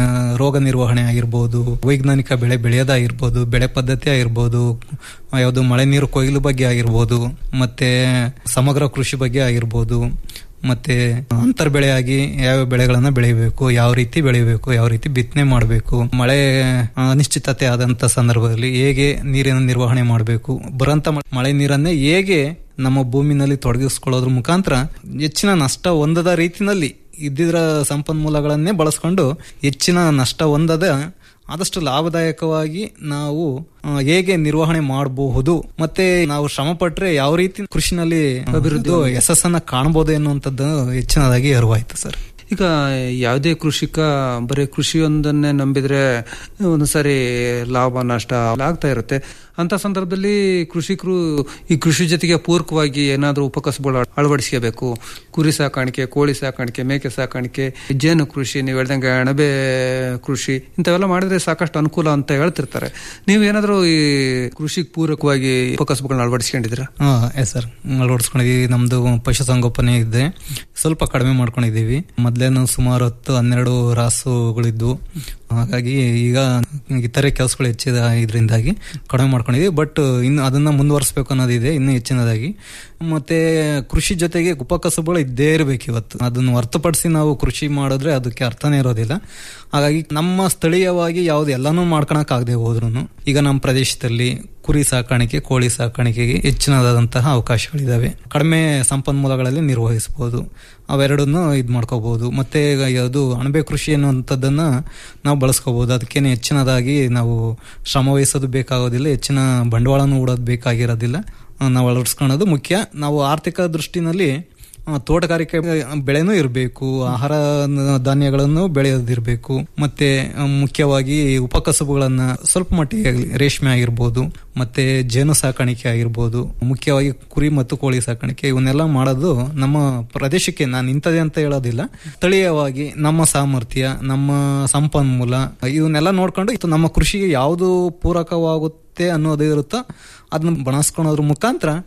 ರೋಗ ನಿರ್ವಹಣೆ ಆಗಿರ್ಬೋದು ವೈಜ್ಞಾನಿಕ ಬೆಳೆ ಬೆಳೆಯೋದಾಗಿರ್ಬೋದು ಬೆಳೆ ಪದ್ಧತಿ ಆಗಿರ್ಬೋದು ಯಾವುದು ಮಳೆ ನೀರು ಕೊಯ್ಲು ಬಗ್ಗೆ ಆಗಿರ್ಬೋದು ಮತ್ತೆ ಸಮಗ್ರ ಕೃಷಿ ಬಗ್ಗೆ ಆಗಿರ್ಬೋದು ಮತ್ತೆ ಅಂತರ್ ಬೆಳೆಯಾಗಿ ಯಾವ ಬೆಳೆಗಳನ್ನ ಬೆಳಿಬೇಕು ಯಾವ ರೀತಿ ಬೆಳಿಬೇಕು ಯಾವ ರೀತಿ ಬಿತ್ತನೆ ಮಾಡಬೇಕು ಮಳೆ ಆ, ಅನಿಶ್ಚಿತತೆ ಆದಂತ ಸಂದರ್ಭದಲ್ಲಿ ಹೇಗೆ ನೀರಿನ ನಿರ್ವಹಣೆ ಮಾಡಬೇಕು ಬರಂತ ಮ- ಮಳೆ ನೀರನ್ನೇ ಹೇಗೆ ನಮ್ಮ ಭೂಮಿನಲ್ಲಿ ತೊಡಗಿಸ್ಕೊಳ್ಳೋದ್ರ ಮುಖಾಂತರ ಹೆಚ್ಚಿನ ನಷ್ಟ ಹೊಂದದ ರೀತಿನಲ್ಲಿ ಇದ್ದಿದ್ರ ಸಂಪನ್ಮೂಲಗಳನ್ನೇ ಬಳಸ್ಕೊಂಡು ಹೆಚ್ಚಿನ ನಷ್ಟ ಹೊಂದದ ಆದಷ್ಟು ಲಾಭದಾಯಕವಾಗಿ ನಾವು ಆ, ಹೇಗೆ ನಿರ್ವಹಣೆ ಮಾಡಬಹುದು ಮತ್ತೆ ನಾವು ಶ್ರಮ ಪಟ್ರೆ ಯಾವ ರೀತಿ ಕೃಷಿನಲ್ಲಿ ಅಭಿವೃದ್ಧಿ ಯಶಸ್ಸನ್ನ ಕಾಣಬಹುದು ಎನ್ನುವಂಥದ್ದು ಹೆಚ್ಚಿನದಾಗಿ ಅರಿವಾಯ್ತು ಸರ್ ಈಗ ಯಾವುದೇ ಕೃಷಿಕ ಬರೀ ಕೃಷಿಯೊಂದನ್ನೇ ನಂಬಿದ್ರೆ ಒಂದ್ಸರಿ ಲಾಭ ನಷ್ಟ ಆಗ್ತಾ ಇರುತ್ತೆ ಅಂತ ಸಂದರ್ಭದಲ್ಲಿ ಕೃಷಿಕರು ಈ ಕೃಷಿ ಜೊತೆಗೆ ಪೂರಕವಾಗಿ ಏನಾದರೂ ಉಪಕಸಬುಗಳು ಅಳವಡಿಸ್ಕೋಬೇಕು ಕುರಿ ಸಾಕಾಣಿಕೆ ಕೋಳಿ ಸಾಕಾಣಿಕೆ ಮೇಕೆ ಸಾಕಾಣಿಕೆ ಜೇನು ಕೃಷಿ ನೀವು ಹೇಳ್ದಂಗೆ ಅಣಬೆ ಕೃಷಿ ಇಂಥವೆಲ್ಲ ಮಾಡಿದ್ರೆ ಸಾಕಷ್ಟು ಅನುಕೂಲ ಅಂತ ಹೇಳ್ತಿರ್ತಾರೆ ನೀವು ಏನಾದರೂ ಈ ಕೃಷಿಗೆ ಪೂರಕವಾಗಿ ಉಪಕಸಬುಗಳನ್ನ ಅಳವಡಿಸ್ಕೊಂಡಿದ್ದೀರಾ ಹಾ ಎಸ್ ಸರ್ ಅಳವಡಿಸ್ಕೊಂಡಿದೀವಿ ನಮ್ದು ಪಶುಸಂಗೋಪನೆ ಇದೆ ಸ್ವಲ್ಪ ಕಡಿಮೆ ಮಾಡ್ಕೊಂಡಿದೀವಿ ಮೊದ್ಲೇನು ಸುಮಾರು ಹತ್ತು ಹನ್ನೆರಡು ರಾಸುಗಳಿದ್ವು ಹಾಗಾಗಿ ಈಗ ಇತರೆ ಕೆಲಸಗಳು ಹೆಚ್ಚಿದ ಇದರಿಂದಾಗಿ ಕಡಿಮೆ ಮಾಡ್ಕೊಂಡಿದೀವಿ ಬಟ್ ಇನ್ನು ಅದನ್ನ ಮುಂದುವರಿಸಬೇಕು ಅನ್ನೋದಿದೆ ಇನ್ನೂ ಹೆಚ್ಚಿನದಾಗಿ ಮತ್ತೆ ಕೃಷಿ ಜೊತೆಗೆ ಉಪಕಸಬುಗಳು ಇದ್ದೇ ಇರಬೇಕು ಇವತ್ತು ಅದನ್ನು ಹೊರತುಪಡಿಸಿ ನಾವು ಕೃಷಿ ಮಾಡಿದ್ರೆ ಅದಕ್ಕೆ ಅರ್ಥನೇ ಇರೋದಿಲ್ಲ ಹಾಗಾಗಿ ನಮ್ಮ ಸ್ಥಳೀಯವಾಗಿ ಯಾವ್ದು ಎಲ್ಲಾನು ಮಾಡ್ಕೊಳಕ್ ಆಗದೆ ಹೋದ್ರು ಈಗ ನಮ್ಮ ಪ್ರದೇಶದಲ್ಲಿ ಕುರಿ ಸಾಕಾಣಿಕೆ ಕೋಳಿ ಸಾಕಾಣಿಕೆಗೆ ಹೆಚ್ಚಿನದಾದಂತಹ ಅವಕಾಶಗಳಿದಾವೆ ಕಡಿಮೆ ಸಂಪನ್ಮೂಲಗಳಲ್ಲಿ ನಿರ್ವಹಿಸಬಹುದು ಅವೆರಡನ್ನು ಇದು ಮಾಡ್ಕೋಬಹುದು ಮತ್ತೆ ಈಗ ಯಾವುದು ಅಣಬೆ ಕೃಷಿ ಅನ್ನುವಂಥದ್ದನ್ನ ನಾವು ಬಳಸ್ಕೋಬಹುದು ಅದಕ್ಕೇನೆ ಹೆಚ್ಚಿನದಾಗಿ ನಾವು ಶ್ರಮ ವಹಿಸೋದು ಬೇಕಾಗೋದಿಲ್ಲ ಹೆಚ್ಚಿನ ಬಂಡವಾಳನೂ ಹೂಡೋದು ಬೇಕಾಗಿರೋದಿಲ್ಲ ಆ, ನಾವು ಅಳವಡಿಸ್ಕೊಳ್ಳೋದು ಮುಖ್ಯ ನಾವು ಆರ್ಥಿಕ ದೃಷ್ಟಿನಲ್ಲಿ ಆ, ತೋಟಗಾರಿಕೆ ಬೆಳೆನೂ ಇರಬೇಕು ಆಹಾರ ಧಾನ್ಯಗಳನ್ನು ಬೆಳೆಯೋದಿರಬೇಕು ಮತ್ತೆ ಆ, ಮುಖ್ಯವಾಗಿ ಉಪಕಸಬುಗಳನ್ನ ಸ್ವಲ್ಪ ಮಟ್ಟಿಗೆ ಆಗ್ಲಿ, ರೇಷ್ಮೆ ಆಗಿರ್ಬೋದು ಮತ್ತೆ ಜೇನು ಸಾಕಾಣಿಕೆ ಆಗಿರ್ಬೋದು ಮುಖ್ಯವಾಗಿ ಕುರಿ ಮತ್ತು ಕೋಳಿ ಸಾಕಾಣಿಕೆ ಇವನ್ನೆಲ್ಲ ಮಾಡೋದು ನಮ್ಮ ಪ್ರದೇಶಕ್ಕೆ ನಾನು ಇಂಥದೇ ಅಂತ ಹೇಳೋದಿಲ್ಲ ಸ್ಥಳೀಯವಾಗಿ ನಮ್ಮ ಸಾಮರ್ಥ್ಯ ನಮ್ಮ ಸಂಪನ್ಮೂಲ ಇವನ್ನೆಲ್ಲ ನೋಡ್ಕೊಂಡು ಇದು ನಮ್ಮ ಕೃಷಿಗೆ ಯಾವುದು ಪೂರಕವಾಗುತ್ತೆ ಅನ್ನೋದು ಇರುತ್ತೋ ಅದನ್ನ ಬಳಸ್ಕೊಳೋದ್ರ ಮುಖಾಂತರ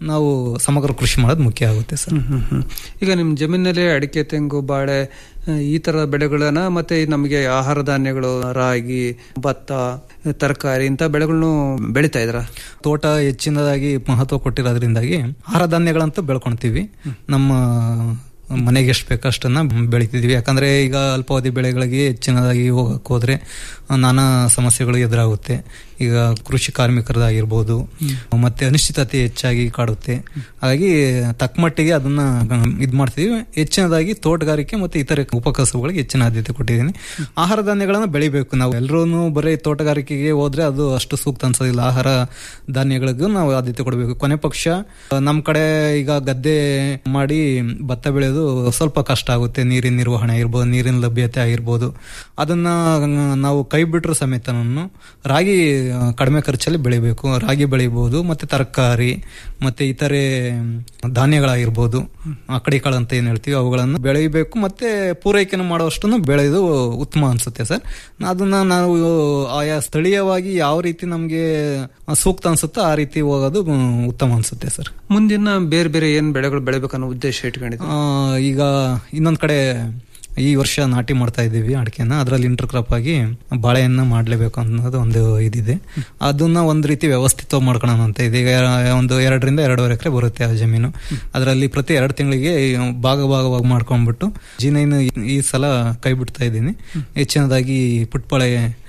ನಾವು ಸಮಗ್ರ ಕೃಷಿ ಮಾಡೋದು ಮುಖ್ಯ ಆಗುತ್ತೆ ಸರ್ ಹ್ಮ್, ಹ್ಮ್. ಈಗ ನಿಮ್ ಜಮೀನಲ್ಲಿ ಅಡಿಕೆ ತೆಂಗು ಬಾಳೆ ಆ, ಈ ತರ ಬೆಳೆಗಳನ್ನ ಮತ್ತೆ ನಮಗೆ ಆಹಾರ ಧಾನ್ಯಗಳು ರಾಗಿ ಭತ್ತ ತರಕಾರಿ ಇಂಥ ಬೆಳೆಗಳನ್ನು ಬೆಳಿತಾ ಇದ್ರ ತೋಟ ಹೆಚ್ಚಿನದಾಗಿ ಮಹತ್ವ ಕೊಟ್ಟಿರೋದ್ರಿಂದಾಗಿ ಆಹಾರ ಧಾನ್ಯಗಳಂತೂ ಬೆಳ್ಕೊಂತೀವಿ ನಮ್ಮ ಮನೆಗೆ ಎಷ್ಟು ಬೇಕು ಅಷ್ಟನ್ನ ಬೆಳಿತಿದ್ವಿ ಯಾಕಂದ್ರೆ ಈಗ ಅಲ್ಪಾವಧಿ ಬೆಳೆಗಳಿಗೆ ಹೆಚ್ಚಿನದಾಗಿ ಹೋಗಕ್ಕೆ ಹೋದ್ರೆ ನಾನಾ ಸಮಸ್ಯೆಗಳು ಎದುರಾಗುತ್ತೆ ಈಗ ಕೃಷಿ ಕಾರ್ಮಿಕರದಾಗಿರ್ಬೋದು ಮತ್ತೆ ಅನಿಶ್ಚಿತತೆ ಹೆಚ್ಚಾಗಿ ಕಾಡುತ್ತೆ ಹಾಗಾಗಿ ತಕ್ಕ ಮಟ್ಟಿಗೆ ಅದನ್ನ ಇದು ಮಾಡ್ತೀವಿ ಹೆಚ್ಚಿನದಾಗಿ ತೋಟಗಾರಿಕೆ ಮತ್ತೆ ಇತರೆ ಉಪಕಸಬುಗಳಿಗೆ ಹೆಚ್ಚಿನ ಆದ್ಯತೆ ಕೊಟ್ಟಿದ್ದೀನಿ ಆಹಾರ ಧಾನ್ಯಗಳನ್ನ ಬೆಳಿಬೇಕು ನಾವು ಎಲ್ಲರೂ ಬರೀ ತೋಟಗಾರಿಕೆಗೆ ಹೋದ್ರೆ ಅದು ಅಷ್ಟು ಸೂಕ್ತ ಅನ್ಸೋದಿಲ್ಲ ಆಹಾರ ಧಾನ್ಯಗಳಿಗೂ ನಾವು ಆದ್ಯತೆ ಕೊಡಬೇಕು ಕೊನೆ ಪಕ್ಷ ನಮ್ಮ ಕಡೆ ಈಗ ಗದ್ದೆ ಮಾಡಿ ಭತ್ತ ಬೆಳೆಯೋದು ಸ್ವಲ್ಪ ಕಷ್ಟ ಆಗುತ್ತೆ ನೀರಿನ ನಿರ್ವಹಣೆ ಆಗಿರ್ಬೋದು ನೀರಿನ ಲಭ್ಯತೆ ಆಗಿರ್ಬೋದು ಅದನ್ನ ನಾವು ಕೈ ಬಿಟ್ರು ಸಮೇತ ರಾಗಿ ಆ, ಕಡಿಮೆ ಖರ್ಚಲ್ಲಿ ಬೆಳಿಬೇಕು ರಾಗಿ ಬೆಳಿಬಹುದು ಮತ್ತೆ ತರಕಾರಿ ಮತ್ತೆ ಇತರೆ ಧಾನ್ಯಗಳಾಗಿರ್ಬೋದು ಅಕಡಿ ಕಾಳು ಅಂತ ಏನ್ ಹೇಳ್ತೀವಿ ಅವುಗಳನ್ನು ಬೆಳಿಬೇಕು ಮತ್ತೆ ಪೂರೈಕೆನ ಮಾಡುವಷ್ಟನ್ನು ಬೆಳೆದು ಉತ್ತಮ ಅನ್ಸುತ್ತೆ ಸರ್ ಅದನ್ನ ನಾವು ಆಯಾ ಸ್ಥಳೀಯವಾಗಿ ಯಾವ ರೀತಿ ನಮ್ಗೆ ಸೂಕ್ತ ಅನ್ಸುತ್ತೋ ಆ ರೀತಿ ಹೋಗೋದು ಮ್, ಉತ್ತಮ ಅನ್ಸುತ್ತೆ ಸರ್ ಮುಂದಿನ ಬೇರೆ ಬೇರೆ ಏನ್ ಬೆಳೆಗಳು ಬೆಳಿಬೇಕನ್ನೋ ಉದ್ದೇಶ ಇಟ್ಕೊಂಡಿದ್ದೆ ಆ, ಈಗ ಇನ್ನೊಂದ್ ಕಡೆ ಈ ವರ್ಷ ನಾಟಿ ಮಾಡ್ತಾ ಇದ್ದೀವಿ ಅಡಿಕೆನ ಅದರಲ್ಲಿ ಇಂಟರ್ ಕ್ರಾಪ್ ಆಗಿ ಬಾಳೆಯನ್ನ ಮಾಡ್ಲೇಬೇಕು ಅನ್ನೋದು ಒಂದು ಇದಿದೆ ಅದನ್ನ ಒಂದ್ ರೀತಿ ವ್ಯವಸ್ಥಿತ ಮಾಡ್ಕೊಳ್ಳೋಣ ಅಂತ ಇದೆ ಈಗ ಒಂದು ಎರಡರಿಂದ ಎರಡೂವರೆ ಎಕರೆ ಬರುತ್ತೆ ಆ ಜಮೀನು ಅದರಲ್ಲಿ ಪ್ರತಿ ಎರಡು ತಿಂಗಳಿಗೆ ಭಾಗ ಭಾಗವಾಗಿ ಮಾಡ್ಕೊಂಡ್ಬಿಟ್ಟು ಜಿನೈನ್ ಈ ಸಲ ಕೈ ಬಿಡ್ತಾ ಇದ್ದೀನಿ ಹೆಚ್ಚಿನದಾಗಿ ಪುಟ್ಬಾಳೆ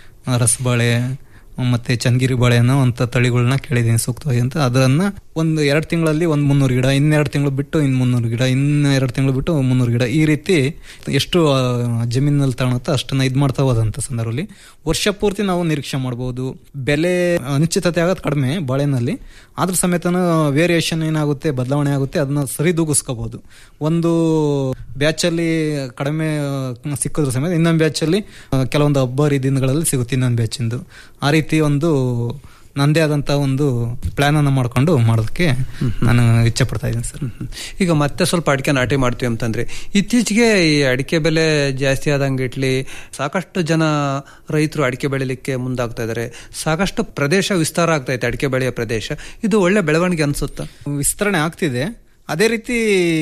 ರಸಬಾಳೆ ಮತ್ತೆ ಚನ್ನಗಿರಿ ಬಾಳೆನೋ ಅಂತ ತಳಿಗಳನ್ನ ಕೇಳಿದ್ದೀನಿ ಸೂಕ್ತವಾಗಿ ಅಂತ ಅದನ್ನ ಒಂದು ಎರಡು ತಿಂಗಳಲ್ಲಿ ಒಂದು ಮುನ್ನೂರು ಗಿಡ ಇನ್ನೆರಡು ತಿಂಗಳು ಬಿಟ್ಟು ಇನ್ನು ಮುನ್ನೂರು ಗಿಡ ಇನ್ನು ಎರಡು ತಿಂಗಳು ಬಿಟ್ಟು ಮುನ್ನೂರು ಗಿಡ ಈ ರೀತಿ ಎಷ್ಟು ಆ, ಜಮೀನಲ್ಲಿ ತಗೊಳುತ್ತೋ ಅಷ್ಟನ್ನ ಇದು ಮಾಡ್ತಾ ಹೋದಂತ ಸಂದರ್ಭದಲ್ಲಿ ವರ್ಷ ಪೂರ್ತಿ ನಾವು ನಿರೀಕ್ಷೆ ಮಾಡಬಹುದು ಬೆಲೆ ಅನಿಶ್ಚಿತತೆ ಆಗೋದು ಕಡಿಮೆ ಬಾಳೆನಲ್ಲಿ ಆದ್ರೂ ಸಮೇತ ವೇರಿಯೇಷನ್ ಏನಾಗುತ್ತೆ ಬದಲಾವಣೆ ಆಗುತ್ತೆ ಅದನ್ನ ಸರಿದೂಗಿಸ್ಕೋಬಹುದು ಒಂದು ಬ್ಯಾಚ್ ಅಲ್ಲಿ ಕಡಿಮೆ ಆ, ಸಿಕ್ಕಿದ್ರು ಸಮೇತ ಇನ್ನೊಂದು ಬ್ಯಾಚ್ ಅಲ್ಲಿ ಆ, ಕೆಲವೊಂದು ಹಬ್ಬ ದಿನಗಳಲ್ಲಿ ಸಿಗುತ್ತೆ ಇನ್ನೊಂದು ಬ್ಯಾಚ್ ಇಂದು ಆ ರೀತಿ ಒಂದು ನಂದೇ ಆದಂತ ಒಂದು ಪ್ಲಾನ್ ಅನ್ನ ಮಾಡ್ಕೊಂಡು ಮಾಡೋದಕ್ಕೆ ನಾನು ಇಚ್ಛೆ ಪಡ್ತಾ ಇದ್ದೀನಿ ಸರ್ ಈಗ ಮತ್ತೆ ಸ್ವಲ್ಪ ಅಡಿಕೆ ನಾಟಿ ಮಾಡ್ತೀವಿ ಅಂತಂದ್ರೆ ಇತ್ತೀಚೆಗೆ ಈ ಅಡಿಕೆ ಬೆಲೆ ಜಾಸ್ತಿ ಆದಂಗೆ ಇಟ್ಲಿ ಸಾಕಷ್ಟು ಜನ ರೈತರು ಅಡಿಕೆ ಬೆಳಿಲಿಕ್ಕೆ ಮುಂದಾಗ್ತಾ ಇದಾರೆ ಸಾಕಷ್ಟು ಪ್ರದೇಶ ವಿಸ್ತಾರ ಆಗ್ತಾ ಐತೆ ಅಡಿಕೆ ಬೆಳೆಯ ಪ್ರದೇಶ ಇದು ಒಳ್ಳೆ ಬೆಳವಣಿಗೆ ಅನ್ಸುತ್ತಾ ವಿಸ್ತರಣೆ ಆಗ್ತಿದೆ ಅದೇ ರೀತಿ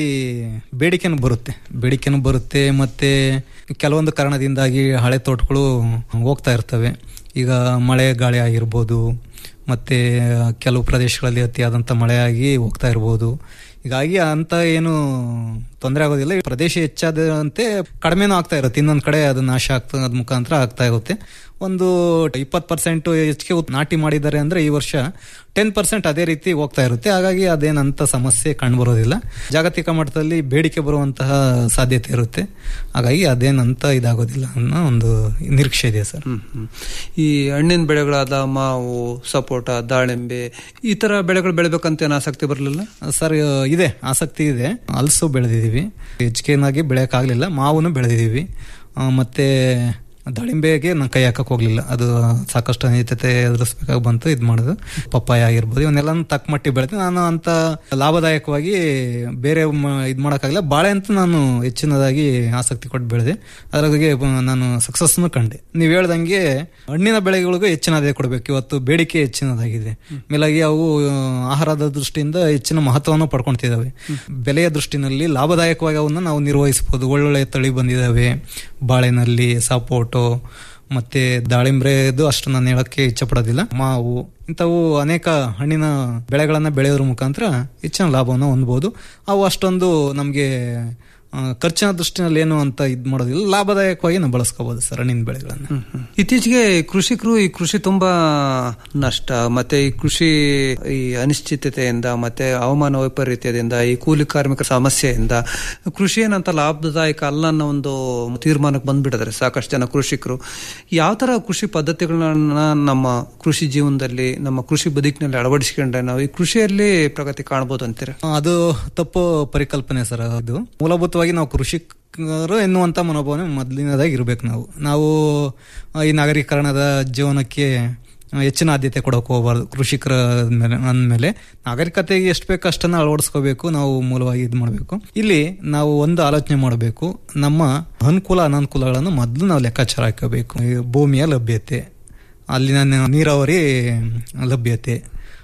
ಬೇಡಿಕೆನೂ ಬರುತ್ತೆ ಬೇಡಿಕೆನೂ ಬರುತ್ತೆ ಮತ್ತೆ ಕೆಲವೊಂದು ಕಾರಣದಿಂದಾಗಿ ಹಳೆ ತೋಟಗಳು ಹೋಗ್ತಾ ಇರ್ತವೆ ಈಗ ಮಳೆ ಗಾಳಿ ಆಗಿರ್ಬೋದು ಮತ್ತೆ ಕೆಲವು ಪ್ರದೇಶಗಳಲ್ಲಿ ಅತಿಯಾದಂಥ ಮಳೆಯಾಗಿ ಹೋಗ್ತಾ ಇರ್ಬೋದು ಹೀಗಾಗಿ ಅಂತ ಏನು ತೊಂದರೆ ಆಗೋದಿಲ್ಲ ಈ ಪ್ರದೇಶ ಹೆಚ್ಚಾದಂತೆ ಕಡಿಮೆನೂ ಆಗ್ತಾ ಇರುತ್ತೆ ಇನ್ನೊಂದು ಕಡೆ ಅದು ನಾಶ ಆಗ್ತಾ ಅದ್ ಮುಖಾಂತರ ಆಗ್ತಾ ಇರುತ್ತೆ ಒಂದು ಇಪ್ಪತ್ತು ಪರ್ಸೆಂಟ್ ಹೆಚ್ಚಿಗೆ ನಾಟಿ ಮಾಡಿದ್ದಾರೆ ಅಂದ್ರೆ ಈ ವರ್ಷ ಟೆನ್ ಪರ್ಸೆಂಟ್ ಅದೇ ರೀತಿ ಹೋಗ್ತಾ ಇರುತ್ತೆ ಹಾಗಾಗಿ ಅದೇನಂತ ಸಮಸ್ಯೆ ಕಂಡುಬರೋದಿಲ್ಲ ಜಾಗತಿಕ ಮಟ್ಟದಲ್ಲಿ ಬೇಡಿಕೆ ಬರುವಂತಹ ಸಾಧ್ಯತೆ ಇರುತ್ತೆ ಹಾಗಾಗಿ ಅದೇನಂತ ಇದಾಗೋದಿಲ್ಲ ಅನ್ನೋ ಒಂದು ನಿರೀಕ್ಷೆ ಇದೆ ಸರ್ ಈ ಹಣ್ಣಿನ ಬೆಳೆಗಳಾದ ಮಾವು ಸಪೋಟ ದಾಳಿಂಬೆ ಈ ತರ ಬೆಳೆಗಳು ಬೆಳಿಬೇಕಂತ ಏನು ಆಸಕ್ತಿ ಬರಲಿಲ್ಲ ಸರ್ ಇದೆ ಆಸಕ್ತಿ ಇದೆ ಹಲಸು ಬೆಳೆದಿದ್ದೀವಿ ಹೆಚ್ಚಿಗೆನಾಗಿ ಬೆಳೆಯೋಕ್ಕಾಗಲಿಲ್ಲ ಮಾವನ್ನು ಬೆಳೆದಿದ್ದೀವಿ ಆ, ಮತ್ತೆ ದಾಳಿಂಬೆಗೆ ನಾನು ಕೈ ಹಾಕಕ್ ಹೋಗ್ಲಿಲ್ಲ ಅದು ಸಾಕಷ್ಟು ಅನಿಶ್ಚಿತತೆ ಎದುರಿಸ್ಬೇಕಾಗಿ ಬಂತು ಇದು ಮಾಡೋದು ಪಪ್ಪಾಯ ಆಗಿರ್ಬೋದು ಇವನ್ನೆಲ್ಲ ತಕ್ಕ ಮಟ್ಟಿಗೆ ಬೆಳೆದು ನಾನು ಅಂತ ಲಾಭದಾಯಕವಾಗಿ ಬೇರೆ ಇದು ಮಾಡೋಕ್ಕಾಗಲಿಲ್ಲ ಬಾಳೆ ಅಂತ ನಾನು ಹೆಚ್ಚಿನದಾಗಿ ಆಸಕ್ತಿ ಕೊಟ್ಟು ಬೆಳೆದೆ ಅದ್ರಾಗೆ ಬ- ನಾನು ಸಕ್ಸಸ್ನು ಕಂಡೆ ನೀವು ಹೇಳ್ದಂಗೆ ಹಣ್ಣಿನ ಬೆಳೆಗಳಿಗೂ ಹೆಚ್ಚಿನ ಆದಾಯ ಕೊಡಬೇಕು ಇವತ್ತು ಬೇಡಿಕೆ ಹೆಚ್ಚಿನದಾಗಿದೆ ಮೇಲಾಗಿ ಅವು ಆ, ಆಹಾರದ ದೃಷ್ಟಿಯಿಂದ ಹೆಚ್ಚಿನ ಮಹತ್ವವನ್ನು ಪಡ್ಕೊಳ್ತಿದ್ದಾವೆ ಬೆಲೆಯ ದೃಷ್ಟಿನಲ್ಲಿ ಲಾಭದಾಯಕವಾಗಿ ಅವನ್ನ ನಾವು ನಿರ್ವಹಿಸಬಹುದು ಒಳ್ಳೊಳ್ಳೆ ತಳಿ ಬಂದಿದ್ದಾವೆ ಬಾಳೆನಲ್ಲಿ ಸಪೋಟೋ ಮತ್ತೆ ದಾಳಿಂಬ್ರೆದು ಅಷ್ಟು ನಾನು ಹೇಳಕ್ಕೆ ಇಚ್ಛೆ ಪಡೋದಿಲ್ಲ ಮಾವು ಇಂಥವು ಅನೇಕ ಹಣ್ಣಿನ ಬೆಳೆಗಳನ್ನ ಬೆಳೆಯೋದ್ರ ಮುಖಾಂತರ ಹೆಚ್ಚಿನ ಲಾಭವನ್ನು ಹೊಂದಬಹುದು ಅವು ಅಷ್ಟೊಂದು ನಮಗೆ ಖರ್ಚಿನ ದೃಷ್ಟಿನಲ್ಲಿ ಏನು ಅಂತ ಇದು ಮಾಡೋದಿಲ್ಲ ಲಾಭದಾಯಕವಾಗಿ ನಾವು ಬಳಸ್ಕೋಬಹುದು ಸರ್ ಹಣ್ಣಿನ ಬೆಳೆಗಳನ್ನ ಇತ್ತೀಚೆಗೆ ಕೃಷಿಕರು ಈ ಕೃಷಿ ತುಂಬಾ ನಷ್ಟ ಮತ್ತೆ ಈ ಕೃಷಿ ಈ ಅನಿಶ್ಚಿತತೆಯಿಂದ ಮತ್ತೆ ಹವಾಮಾನ ವೈಪರೀತ್ಯದಿಂದ ಈ ಕೂಲಿ ಕಾರ್ಮಿಕರ ಸಮಸ್ಯೆಯಿಂದ ಕೃಷಿ ಏನಂತ ಲಾಭದಾಯಕ ಅಲ್ಲ ಅನ್ನೋ ಒಂದು ತೀರ್ಮಾನಕ್ಕೆ ಬಂದ್ಬಿಟ್ಟಿದ್ದಾರೆ ಸಾಕಷ್ಟು ಜನ ಕೃಷಿಕರು ಯಾವ ತರ ಕೃಷಿ ಪದ್ಧತಿಗಳನ್ನ ನಮ್ಮ ಕೃಷಿ ಜೀವನದಲ್ಲಿ ನಮ್ಮ ಕೃಷಿ ಬದುಕಿನಲ್ಲಿ ಅಳವಡಿಸಿಕೊಂಡ್ರೆ ನಾವು ಈ ಕೃಷಿಯಲ್ಲಿ ಪ್ರಗತಿ ಕಾಣಬಹುದು ಅಂತೀರಾ ಅದು ತಪ್ಪು ಪರಿಕಲ್ಪನೆ ಸರ್ ಅದು ಮೂಲಭೂತವಾಗಿ ನಾವು ಕೃಷಿಕರು ಎನ್ನುವಂತ ಮನೋಭಾವನೆ ಮೊದಲಿನದಾಗಿ ಇರಬೇಕು ನಾವು ನಾವು ಆ, ಈ ನಾಗರೀಕರಣದ ಜೀವನಕ್ಕೆ ಆ, ಹೆಚ್ಚಿನ ಆದ್ಯತೆ ಕೊಡೋಕೆ ಹೋಗಬಾರ್ದು ಕೃಷಿಕರ ಮೇಲೆ ಅಂದಮೇಲೆ ನಾಗರಿಕತೆಗೆ ಎಷ್ಟು ಬೇಕು ಅಷ್ಟನ್ನ ಅಳವಡಿಸ್ಕೋಬೇಕು ನಾವು ಮೂಲವಾಗಿ ಇದು ಮಾಡಬೇಕು ಇಲ್ಲಿ ನಾವು ಒಂದು ಆಲೋಚನೆ ಮಾಡಬೇಕು ನಮ್ಮ ಅನುಕೂಲ ಅನಾನುಕೂಲಗಳನ್ನು ಮೊದಲು ನಾವು ಲೆಕ್ಕಾಚಾರ ಹಾಕಬೇಕು ಈ ಭೂಮಿಯ ಲಭ್ಯತೆ ಅಲ್ಲಿನ ನೀರಾವರಿ ಲಭ್ಯತೆ